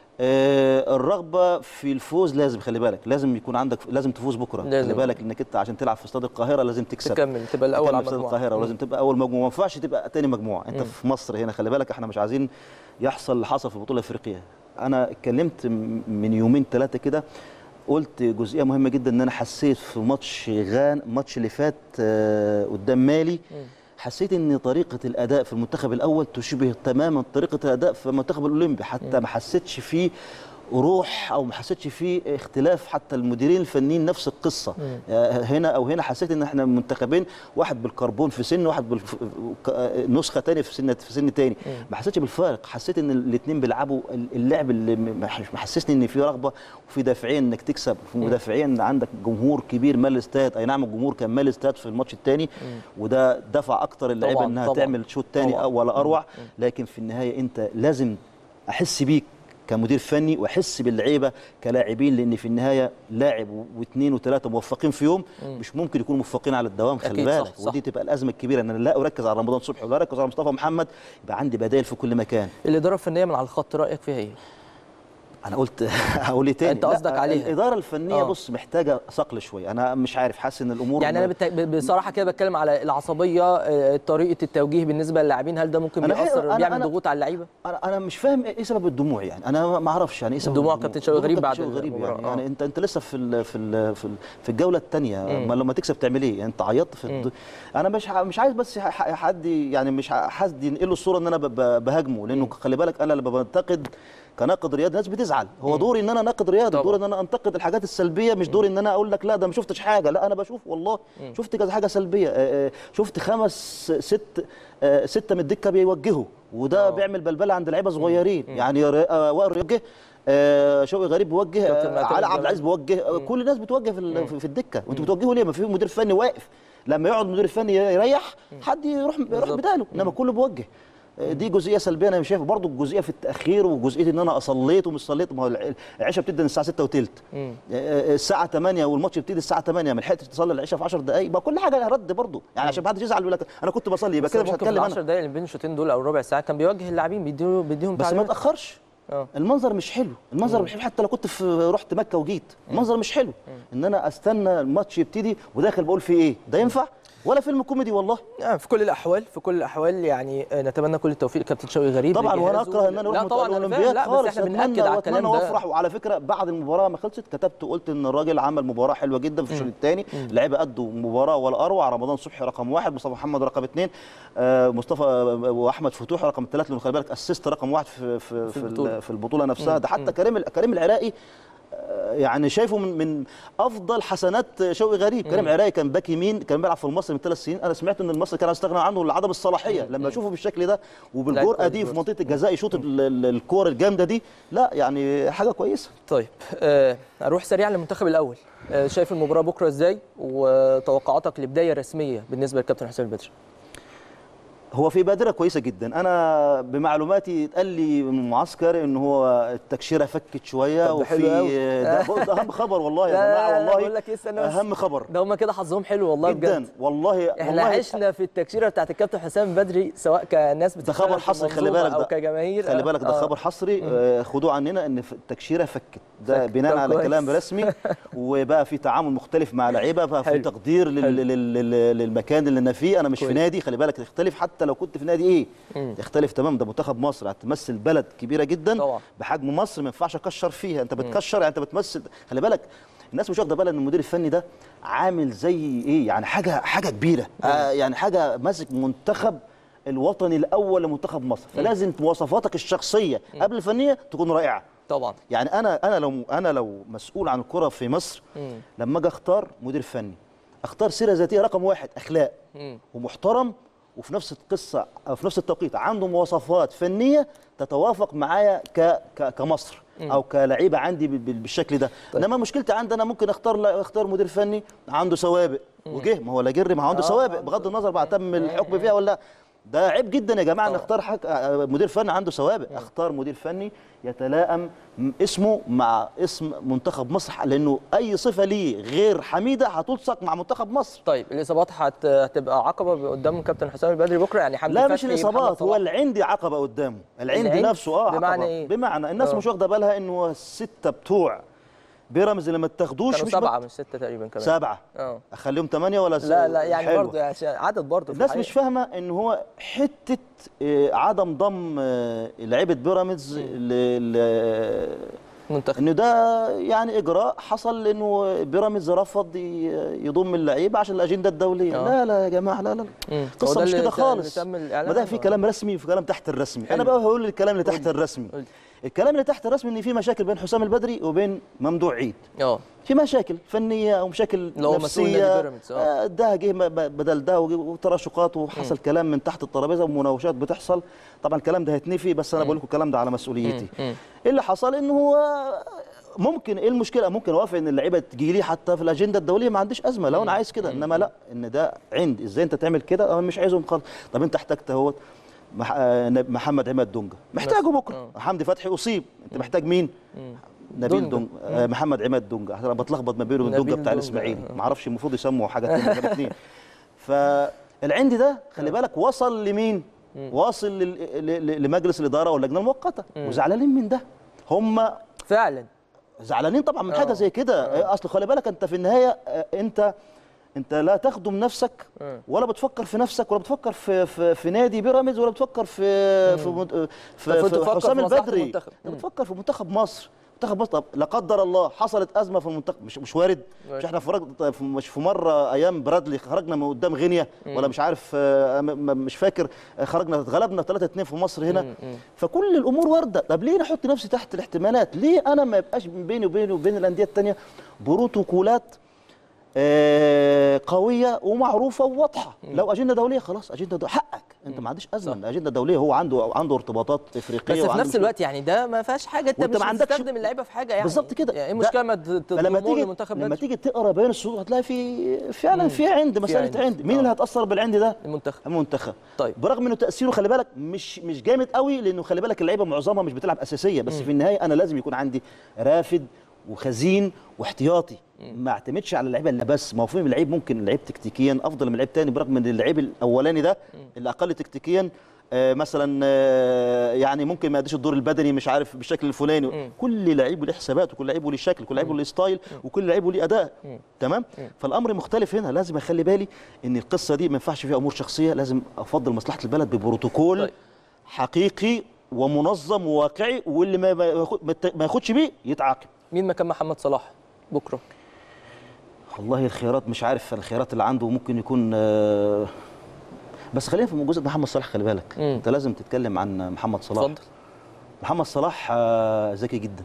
آه، الرغبه في الفوز لازم خلي بالك لازم يكون عندك لازم تفوز بكره لازم. خلي بالك انك انت عشان تلعب في استاد القاهره لازم تكسب تكمل تبقى الاول تكمل على في استاد المجموعه القاهره مم. ولازم تبقى اول مجموعه ما ينفعش تبقى تاني مجموعه انت في مصر هنا خلي بالك احنا مش عايزين يحصل اللي حصل في بطوله افريقيا انا اتكلمت م- من يومين ثلاثه كده قلت جزئيه مهمه جدا ان انا حسيت في ماتش غان الماتش اللي فات آه، قدام مالي حسيت ان طريقه الاداء في المنتخب الاول تشبه تماما طريقه الاداء في المنتخب الاولمبي حتى ما حسيتش فيه روح او ما حسيتش فيه اختلاف حتى المديرين الفنيين نفس القصه آه، هنا او هنا حسيت ان احنا منتخبين واحد بالكربون في سن واحد بالف... ك- آه، نسخه ثانيه في سن في سن ثاني ما حسيتش بالفارق حسيت ان الاثنين بيلعبوا اللعب اللي م- محسسني ان في رغبه وفي دافعيه انك تكسب وفي مدافعيه ان عندك جمهور كبير مال الاستاد اي نعم الجمهور كان مال الاستاد في الماتش الثاني وده دفع اكتر اللعيبه طبعاً، انها طبعاً. تعمل شوط ثاني طبعاً. ولا اروع لكن في النهايه انت لازم احس بيك كمدير فني واحس باللعيبه كلاعبين لان في النهايه لاعب و- واثنين وثلاثه موفقين في يوم مش ممكن يكونوا موفقين على الدوام خلي أكيد، صح، بالك صح. ودي تبقى الازمه الكبيره ان انا لا اركز على رمضان صبحي ولا اركز على مصطفى محمد يبقى عندي بدائل في كل مكان الاداره الفنيه من على الخط رايك فيها ايه؟ انا قلت هقول ايه تاني أنت لا، قصدك عليها. الاداره الفنيه آه. بص محتاجه صقل شويه انا مش عارف حاسس ان الامور يعني انا بت- ب- بصراحه كده بتكلم على العصبيه آه، طريقه التوجيه بالنسبه للاعبين هل ده ممكن أنا حقيقة- بيأثر أنا- بيعمل أنا- ضغوط على اللعيبه انا انا مش فاهم ايه سبب الدموع يعني انا ما اعرفش يعني ايه سبب دموع الدموع. كابتن شوقي غريب دموع بعد كابتن شوقي غريب المباراة. يعني, آه. يعني انت انت لسه في ال في ال في, ال في الجوله الثانيه ما لما تكسب تعمل ايه يعني انت عيطت في الد... انا مش ع- مش عايز بس ح- ح- حد يعني مش ع- حد ينقل له الصوره ان انا ب- ب- بهاجمه لانه خلي بالك انا لما بنتقد كناقد رياضي الناس بتزعل هو دوري ان انا ناقد رياضي طبعا. دوري ان انا انتقد الحاجات السلبيه مش دوري ان انا اقول لك لا ده ما شفتش حاجه لا انا بشوف والله شفت كذا حاجه سلبيه آه، آه، شفت خمس ست آه، سته من الدكه بيوجهوا وده بيعمل بلبله عند لعيبه صغيرين يعني ر- آه، وائل بيوجه آه، شوقي غريب بيوجه كابتن آه، معتمد علي عبد جمال. العزيز بيوجه آه، كل الناس بتوجه في ال- في- في الدكه وانتوا بتوجهوا ليه ما في مدير فني واقف لما يقعد المدير الفني يريح حد يروح يروح بالظبط. بداله انما كله بيوجه آه، دي جزئيه سلبيه انا مش شايفها برضه الجزئيه في التاخير وجزئيه ان انا اصليت ومش صليت ما هو الع- العشاء بتبدا من الساعه 6 وثلث الساعه 8 والماتش يبتدي الساعه 8 ما لحقتش تصلي العشاء في 10 دقائق ما كل حاجه رد برضه يعني عشان ما حدش يزعل يقول لك انا كنت بصلي يبقى بس كده مش ممكن في هتكلم 10 انا دقايق اللي بين الشوطين دول او ربع ساعه كان بيوجه اللاعبين بيديهم بيديهم بس ما تعليمات. تاخرش اه المنظر مش حلو المنظر مش حلو حتى لو كنت في رحت مكه وجيت المنظر مش حلو ان انا استنى الماتش يبتدي وداخل بقول في ايه ده ينفع ولا فيلم كوميدي والله يعني في كل الاحوال في كل الاحوال يعني آه، نتمنى كل التوفيق لكابتن شوقي غريب طبعا وانا لجهازه. اكره ان انا لا اروح طبعا انا فاهم الاولمبياد لا بس خالص احنا أتمنى بناكد على الكلام واتمنى ده وافرح وعلى فكره بعد المباراه ما خلصت كتبت وقلت ان الراجل عمل مباراه حلوه جدا في الشوط الثاني لعيبه قدوا مباراه ولا اروع رمضان صبحي رقم واحد مصطفى محمد رقم اثنين آه، مصطفى واحمد فتوح رقم ثلاثه لانه خلي بالك اسيست رقم واحد في في في, البطولة. البطوله, في البطوله نفسها ده حتى كريم كريم العراقي آه، يعني شايفه من من افضل حسنات شوقي غريب كريم عراقي كان باك يمين كان بيلعب في المصري من ثلاث سنين انا سمعت ان المصري كان استغنى عنه لعدم الصلاحيه لما اشوفه بالشكل ده وبالجرأه كويس دي في برضه. منطقه الجزاء يشوط ال- ال- الكور الجامده دي لا يعني حاجه كويسه طيب آه، اروح سريعا للمنتخب الاول آه، شايف المباراه بكره ازاي وتوقعاتك لبدايه رسميه بالنسبه للكابتن حسين البدري هو في بادره كويسه جدا انا بمعلوماتي اتقال لي من المعسكر ان هو التكشيره فكت شويه طب ده حلو وفي أوي. ده, ده اهم خبر والله يا لا، جماعه لا، لا، والله بقول لك إيه، استنى بس. اهم خبر ده هم كده حظهم حلو والله جدا بجد والله احنا والله عشنا في التكشيره بتاعت الكابتن حسام بدري سواء كناس ده بتشتغل خبر في حصري خلي المنظومة بالك او ده كجماهير خلي بالك ده آه. خبر حصري آه، خدوه عننا ان في- التكشيره فكت ده فكت. بناء طب على كويس. كلام رسمي وبقى في تعامل مختلف مع لعيبه بقى في حلو. تقدير لل... حلو. لل... لل... للمكان اللي انا فيه انا مش كويس. في نادي خلي بالك تختلف حتى لو كنت في نادي ايه يختلف تمام ده منتخب مصر هتمثل بلد كبيره جدا طبعا. بحجم مصر ما ينفعش اكشر فيها انت بتكشر يعني انت بتمثل خلي بالك الناس مش واخده بالها ان المدير الفني ده عامل زي ايه يعني حاجه حاجه كبيره آه يعني حاجه ماسك منتخب الوطني الاول لمنتخب مصر فلازم مواصفاتك الشخصيه قبل الفنيه تكون رائعه طبعا يعني انا انا لو انا لو مسؤول عن الكره في مصر لما اجي اختار مدير فني اختار سيره ذاتيه رقم واحد اخلاق مم. ومحترم وفي نفس القصه أو في نفس التوقيت عنده مواصفات فنيه تتوافق معايا ك ك كمصر او كلعيبه عندي بال- بال- بالشكل ده طيب. انما مشكلتي عندي انا ممكن اختار لا اختار مدير فني عنده سوابق وجه ما هو لا جري ما هو عنده آه، سوابق عنده بغض النظر بقى تم الحكم فيها ولا لا. ده عيب جدا يا جماعه ان طبعا. اختار حك... آه، مدير فني عنده سوابق اختار مدير فني يتلائم م- اسمه مع اسم منتخب مصر لانه اي صفه ليه غير حميده هتلصق مع منتخب مصر طيب الاصابات هت- هتبقى عقبه قدام كابتن حسام البدري بكره يعني حمدي لا مش فتحي، الاصابات محمد هو صلاح. العندي عقبه قدامه العندي العند؟ نفسه اه بمعنى عقبة. إيه؟ بمعنى الناس آه. مش واخده بالها انه السته بتوع بيراميدز اللي ما اتاخدوش كانوا مش سبعه بت- مش سته تقريبا كمان سبعه اه اخليهم ثمانيه ولا س- لا لا يعني حلوة. برضه عشان عدد برضه في الناس الحقيقة. مش فاهمه ان هو حته آه، عدم ضم آه، لعيبه بيراميدز ل- ل- منتخب انه ده يعني اجراء حصل لانه بيراميدز رفض ي- يضم اللعيبه عشان الاجنده الدوليه آه. لا لا يا جماعه لا لا مم. هو قصه ده مش اللي كده ت- خالص اللي تم الإعلان ما ده عنه. في كلام رسمي وفي كلام تحت الرسمي حلو. انا بقى هقول الكلام اللي تحت الرسمي قول. الكلام اللي تحت الرسمي ان في مشاكل بين حسام البدري وبين ممدوح عيد اه في مشاكل فنيه او مشاكل اللي هو مسؤول نادي نفسيه بيراميدز، آه. آه، ده جه ب- ب- بدل ده وجه- وتراشقات وحصل كلام من تحت الترابيزه ومناوشات بتحصل طبعا الكلام ده هيتنفي بس انا بقول لكم الكلام ده على مسؤوليتي مم. ايه اللي حصل ان هو ممكن ايه المشكله ممكن اوافق ان اللعيبه تجي لي حتى في الاجنده الدوليه ما عنديش ازمه لو انا عايز كده انما لا ان ده عندي ازاي انت تعمل كده انا مش عايزهم خالص طب انت احتجت اهوت مح... آه، نب- محمد عماد دونجا محتاجه بكره حمدي فتحي اصيب انت محتاج مين نبيل دونجا. دونجا آه محمد عماد دونجا انا بتلخبط ما بينه وبين نبيل دونجا بتاع دونجا. الاسماعيلي آه. ما اعرفش المفروض يسموا حاجه ثانيه غير الاثنين فالعندي ده خلي بالك وصل لمين واصل لل... ل... ل... لمجلس الاداره واللجنه المؤقته وزعلانين من ده هم فعلا زعلانين طبعا من آه. حاجه زي كده آه. اصل خلي بالك انت في النهايه آه، انت انت لا تخدم نفسك آه. ولا بتفكر في نفسك ولا بتفكر في في, في نادي بيراميدز ولا بتفكر في في مد- في, المفروض في تفكر حسام في مصلحة البدري المنتخب. انت بتفكر في منتخب مصر منتخب مصر طب لا قدر الله حصلت ازمه في المنتخب مش مش وارد وارد. مش احنا فرج في- مش في مره ايام برادلي خرجنا من قدام غينيا ولا مش عارف آه، م- م- مش فاكر آه، خرجنا اتغلبنا 3 2 في مصر هنا فكل الامور وارده طب ليه نحط نفسي تحت الاحتمالات ليه انا ما يبقاش بيني وبيني وبين الانديه الثانيه بروتوكولات آه، قويه ومعروفه وواضحه لو اجنده دوليه خلاص اجنده دولية. حقك انت ما عنديش ازمه اجنده دوليه هو عنده عنده ارتباطات افريقيه بس في وعنده نفس الوقت يعني ده ما فيهاش حاجه انت وانت مش ما عندكش- بتستخدم اللعيبه في حاجه يعني بالظبط كده يعني ايه ده- المشكله ما فلما تضمون تيجي المنتخب لما نفسه تيجي تقرا بيان الصدور هتلاقي في فعلا في عند مساله عند. عند مين آه. اللي هتاثر بالعند ده المنتخب المنتخب طيب. برغم انه تاثيره خلي بالك مش مش جامد قوي لانه خلي بالك اللعيبه معظمها مش بتلعب اساسيه بس في النهايه انا لازم يكون عندي رافد وخزين واحتياطي ما اعتمدش على اللعيبه اللي بس ما هو في لعيب ممكن لعيب تكتيكيا افضل من لعيب تاني برغم ان اللعيب الاولاني ده اللي اقل تكتيكيا آه، مثلا آه، يعني ممكن ما يديش الدور البدني مش عارف بالشكل الفلاني كل لعيب له حسابات وكل لعيب له شكل كل لعيب له ستايل وكل لعيب له اداء تمام فالامر مختلف هنا لازم اخلي بالي ان القصه دي ما ينفعش فيها امور شخصيه لازم افضل مصلحه البلد ببروتوكول طيب. حقيقي ومنظم وواقعي واللي ما ما ياخد- ما يت- ما ياخدش بيه يتعاقب مين مكان محمد صلاح بكره والله الخيارات مش عارف الخيارات اللي عنده ممكن يكون آه، بس خلينا في جزء محمد صلاح خلي بالك مم. انت لازم تتكلم عن محمد صلاح اتفضل محمد صلاح آه، ذكي جدا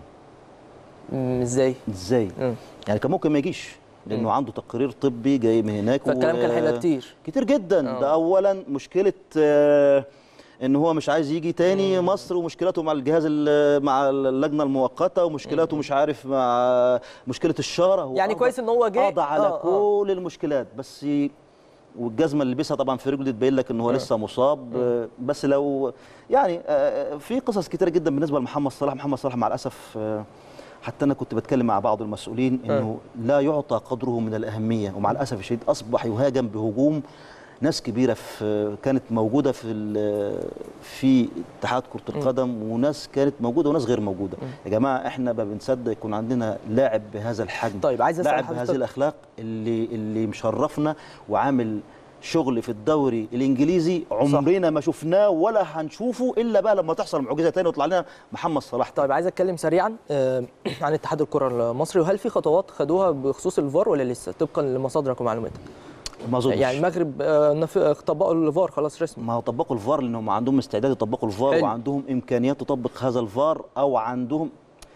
مم، ازاي ازاي مم. يعني كان ممكن ما يجيش لانه عنده تقرير طبي جاي من هناك فالكلام كان هيبقى كتير كتير جدا آه. ده اولا مشكله آه، ان هو مش عايز يجي تاني مصر ومشكلاته مع الجهاز ال- مع اللجنه المؤقته ومشكلاته مش عارف مع مشكله الشاره هو يعني قضى- كويس إن هو جه. قضى على آه، آه. كل المشكلات بس والجزمه اللي لبسها طبعا في رجله دي تبين لك ان هو لسه مصاب آه، بس لو يعني آه، في قصص كتيره جدا بالنسبه لمحمد صلاح محمد صلاح مع الاسف آه، حتى انا كنت بتكلم مع بعض المسؤولين انه لا يعطى قدره من الاهميه ومع الاسف الشديد اصبح يهاجم بهجوم ناس كبيره في كانت موجوده في ال- في اتحاد كره القدم وناس كانت موجوده وناس غير موجوده يا جماعه احنا ما بنصدق يكون عندنا لاعب بهذا الحجم طيب، عايز أسأل لاعب حضرتك- بهذه الاخلاق اللي اللي مشرفنا وعامل شغل في الدوري الانجليزي عمرنا ما شفناه ولا هنشوفه الا بقى لما تحصل معجزه تاني ويطلع لنا محمد صلاح طيب عايز اتكلم سريعا آه، عن اتحاد الكره المصري وهل في خطوات خدوها بخصوص الفار ولا لسه طبقا لمصادرك ومعلوماتك ما اظنش يعني المغرب آه، نف- طبقوا الفار خلاص رسمي ما هو طبقوا الفار لانهم عندهم استعداد يطبقوا الفار حلو. وعندهم امكانيات تطبق هذا الفار او عندهم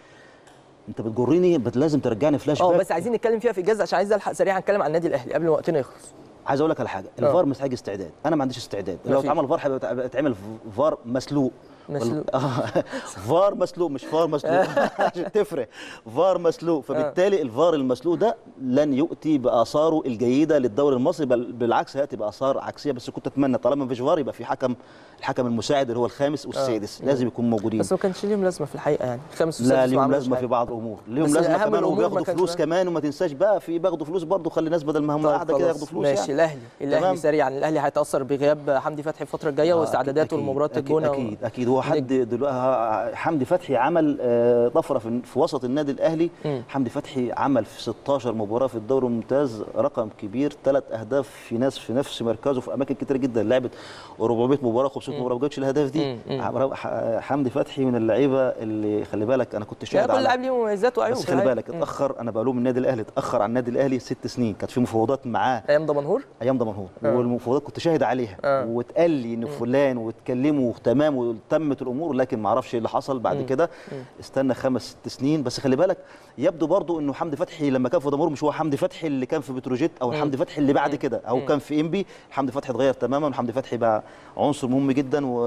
انت بتجرني بت- لازم ترجعني فلاش اه باك بس عايزين نتكلم فيها في الجزء عشان عايز الحق سريعا اتكلم عن النادي الاهلي قبل ما وقتنا يخلص عايز اقول لك على حاجه الفار محتاج استعداد انا ما عنديش استعداد لو مفيش. اتعمل فار هيبقى يتعمل فار مسلوق مسلوق. آه، فار مسلوق مش فار مسلوق عشان تفرق فار مسلوق فبالتالي الفار المسلوق ده لن يؤتي باثاره الجيده للدوري المصري بل بالعكس هياتي باثار عكسيه بس كنت اتمنى طالما مفيش فار يبقى في حكم الحكم المساعد اللي هو الخامس والسادس لازم يكون موجودين بس ما كانش ليهم لازمه في الحقيقه يعني خمس لا وسادس ما ليهم عملوش لازمه حاجة. في بعض الامور ليهم بس لازمه أهم كمان الأمور ما وبياخدوا كانش فلوس بقى. كمان وما تنساش بقى في بياخدوا فلوس برضه خلي ناس بدل ما هم طيب قاعده كده خلاص. ياخدوا فلوس ماشي يعني. الاهلي الاهلي تمام. سريعا الاهلي هيتاثر بغياب حمدي فتحي الفتره الجايه آه، واستعداداته أكيد- لمباراه أكيد- الجونه و- اكيد اكيد هو حد دلوقتي حمدي فتحي عمل آه، طفره في في وسط النادي الاهلي مم. حمدي فتحي عمل في 16 مباراه في الدوري الممتاز رقم كبير ثلاث اهداف في ناس في نفس مركزه في اماكن كتير جدا لعبت 400 مباراه 500 مباراه ما جاتش الاهداف دي مم. مم. عم- ح- حمدي فتحي من اللعيبه اللي خلي بالك انا كنت يعني شاهد كل على لاعب ليه مميزات وعيوب بس في خلي الحقيقة. بالك مم. اتاخر انا بلوم النادي الاهلي اتاخر عن النادي الاهلي ست سنين كانت في مفاوضات معاه ايام دمنهور ايام دمنهور آه. والمفاوضات كنت شاهد عليها آه. واتقال لي ان فلان واتكلموا تمام وتمت الامور لكن ما اعرفش ايه اللي حصل بعد كده استنى خمس ست سنين بس خلي بالك يبدو برضو انه حمدي فتحي لما كان في دمنهور مش هو حمدي فتحي اللي كان في بتروجيت او حمدي فتحي اللي بعد كده او كان في انبي حمدي فتحي اتغير تماما وحمدي فتحي بقى عنصر مهم جدا و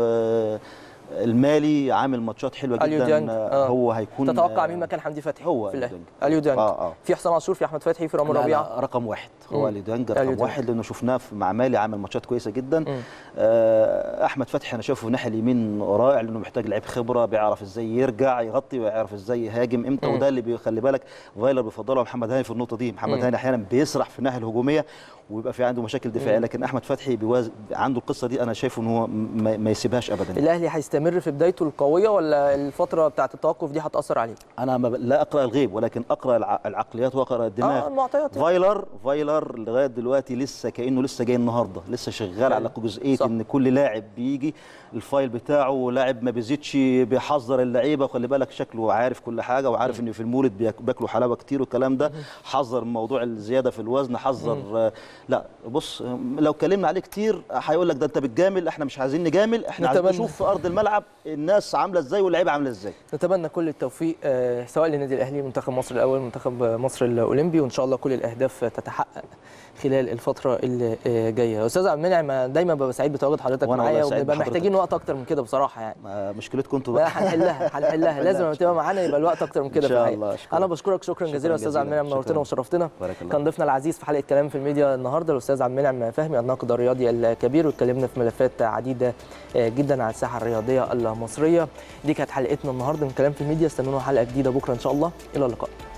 المالي عامل ماتشات حلوه اليو جدا ديانج آه، آه. هو هيكون تتوقع آه، مين مكان حمدي فتحي هو في الاهلي أليو اليو ديانج آه، آه. في حسام عاشور في احمد فتحي في رامي لا، لا، ربيعه رقم واحد مم. هو اليو ديانج اليو رقم ديانج. واحد لانه شفناه في- مع مالي عامل ماتشات كويسه جدا آه، احمد فتحي انا شايفه ناحيه اليمين رائع لانه محتاج لعيب خبره بيعرف ازاي يرجع يغطي ويعرف ازاي يهاجم امتى وده اللي بيخلي بالك فايلر بيفضله محمد هاني في النقطه دي محمد هاني احيانا بيسرح في الناحيه الهجوميه ويبقى في عنده مشاكل دفاعيه لكن احمد فتحي بيواز... عنده القصه دي انا شايفه ان هو ما, ما يسيبهاش ابدا الاهلي هيستمر في بدايته القويه ولا الفتره بتاعه التوقف دي هتاثر عليه انا ما ب... لا اقرا الغيب ولكن اقرا الع... العقليات واقرا الدماغ اه المعطيات يعني. فايلر فايلر لغايه دلوقتي لسه كانه لسه جاي النهارده لسه شغال على جزئيه صح. ان كل لاعب بيجي الفايل بتاعه لاعب ما بيزيدش بيحذر اللعيبه وخلي بالك شكله عارف كل حاجه وعارف ان في المولد بياك- بياكلوا حلاوه كتير والكلام ده حذر موضوع الزياده في الوزن حذر آه، لا بص لو اتكلمنا عليه كتير هيقول لك ده انت بتجامل احنا مش عايزين نجامل احنا عايزين نتمنى. نشوف في ارض الملعب الناس عامله ازاي واللعيبه عامله ازاي نتمنى كل التوفيق آه، سواء للنادي الاهلي منتخب مصر الاول منتخب مصر الاولمبي وان شاء الله كل الاهداف تتحقق خلال الفتره اللي آه، جايه استاذ عبد المنعم دايما ببقى سعيد بتواجد حضرتك وأنا معايا والله سعيد وبنبقى بحضرتك. محتاجين وقت اكتر من كده بصراحه يعني ما مشكلتكم انتوا لا بقى هنحلها هنحلها لازم لما تبقى معانا يبقى الوقت اكتر من كده إن في شاء الحقيقة. الله، أشكرك. انا بشكرك شكرا شكراً جزيلا استاذ عبد جزيلاً. المنعم نورتنا شكراً. وشرفتنا بارك الله كان ضيفنا العزيز في حلقه كلام في الميديا النهارده الاستاذ عبد المنعم فهمي الناقد الرياضي الكبير واتكلمنا في ملفات عديده آه، جدا على الساحه الرياضيه المصريه دي كانت حلقتنا النهارده من كلام في الميديا استنونا حلقه جديده بكره ان شاء الله الى اللقاء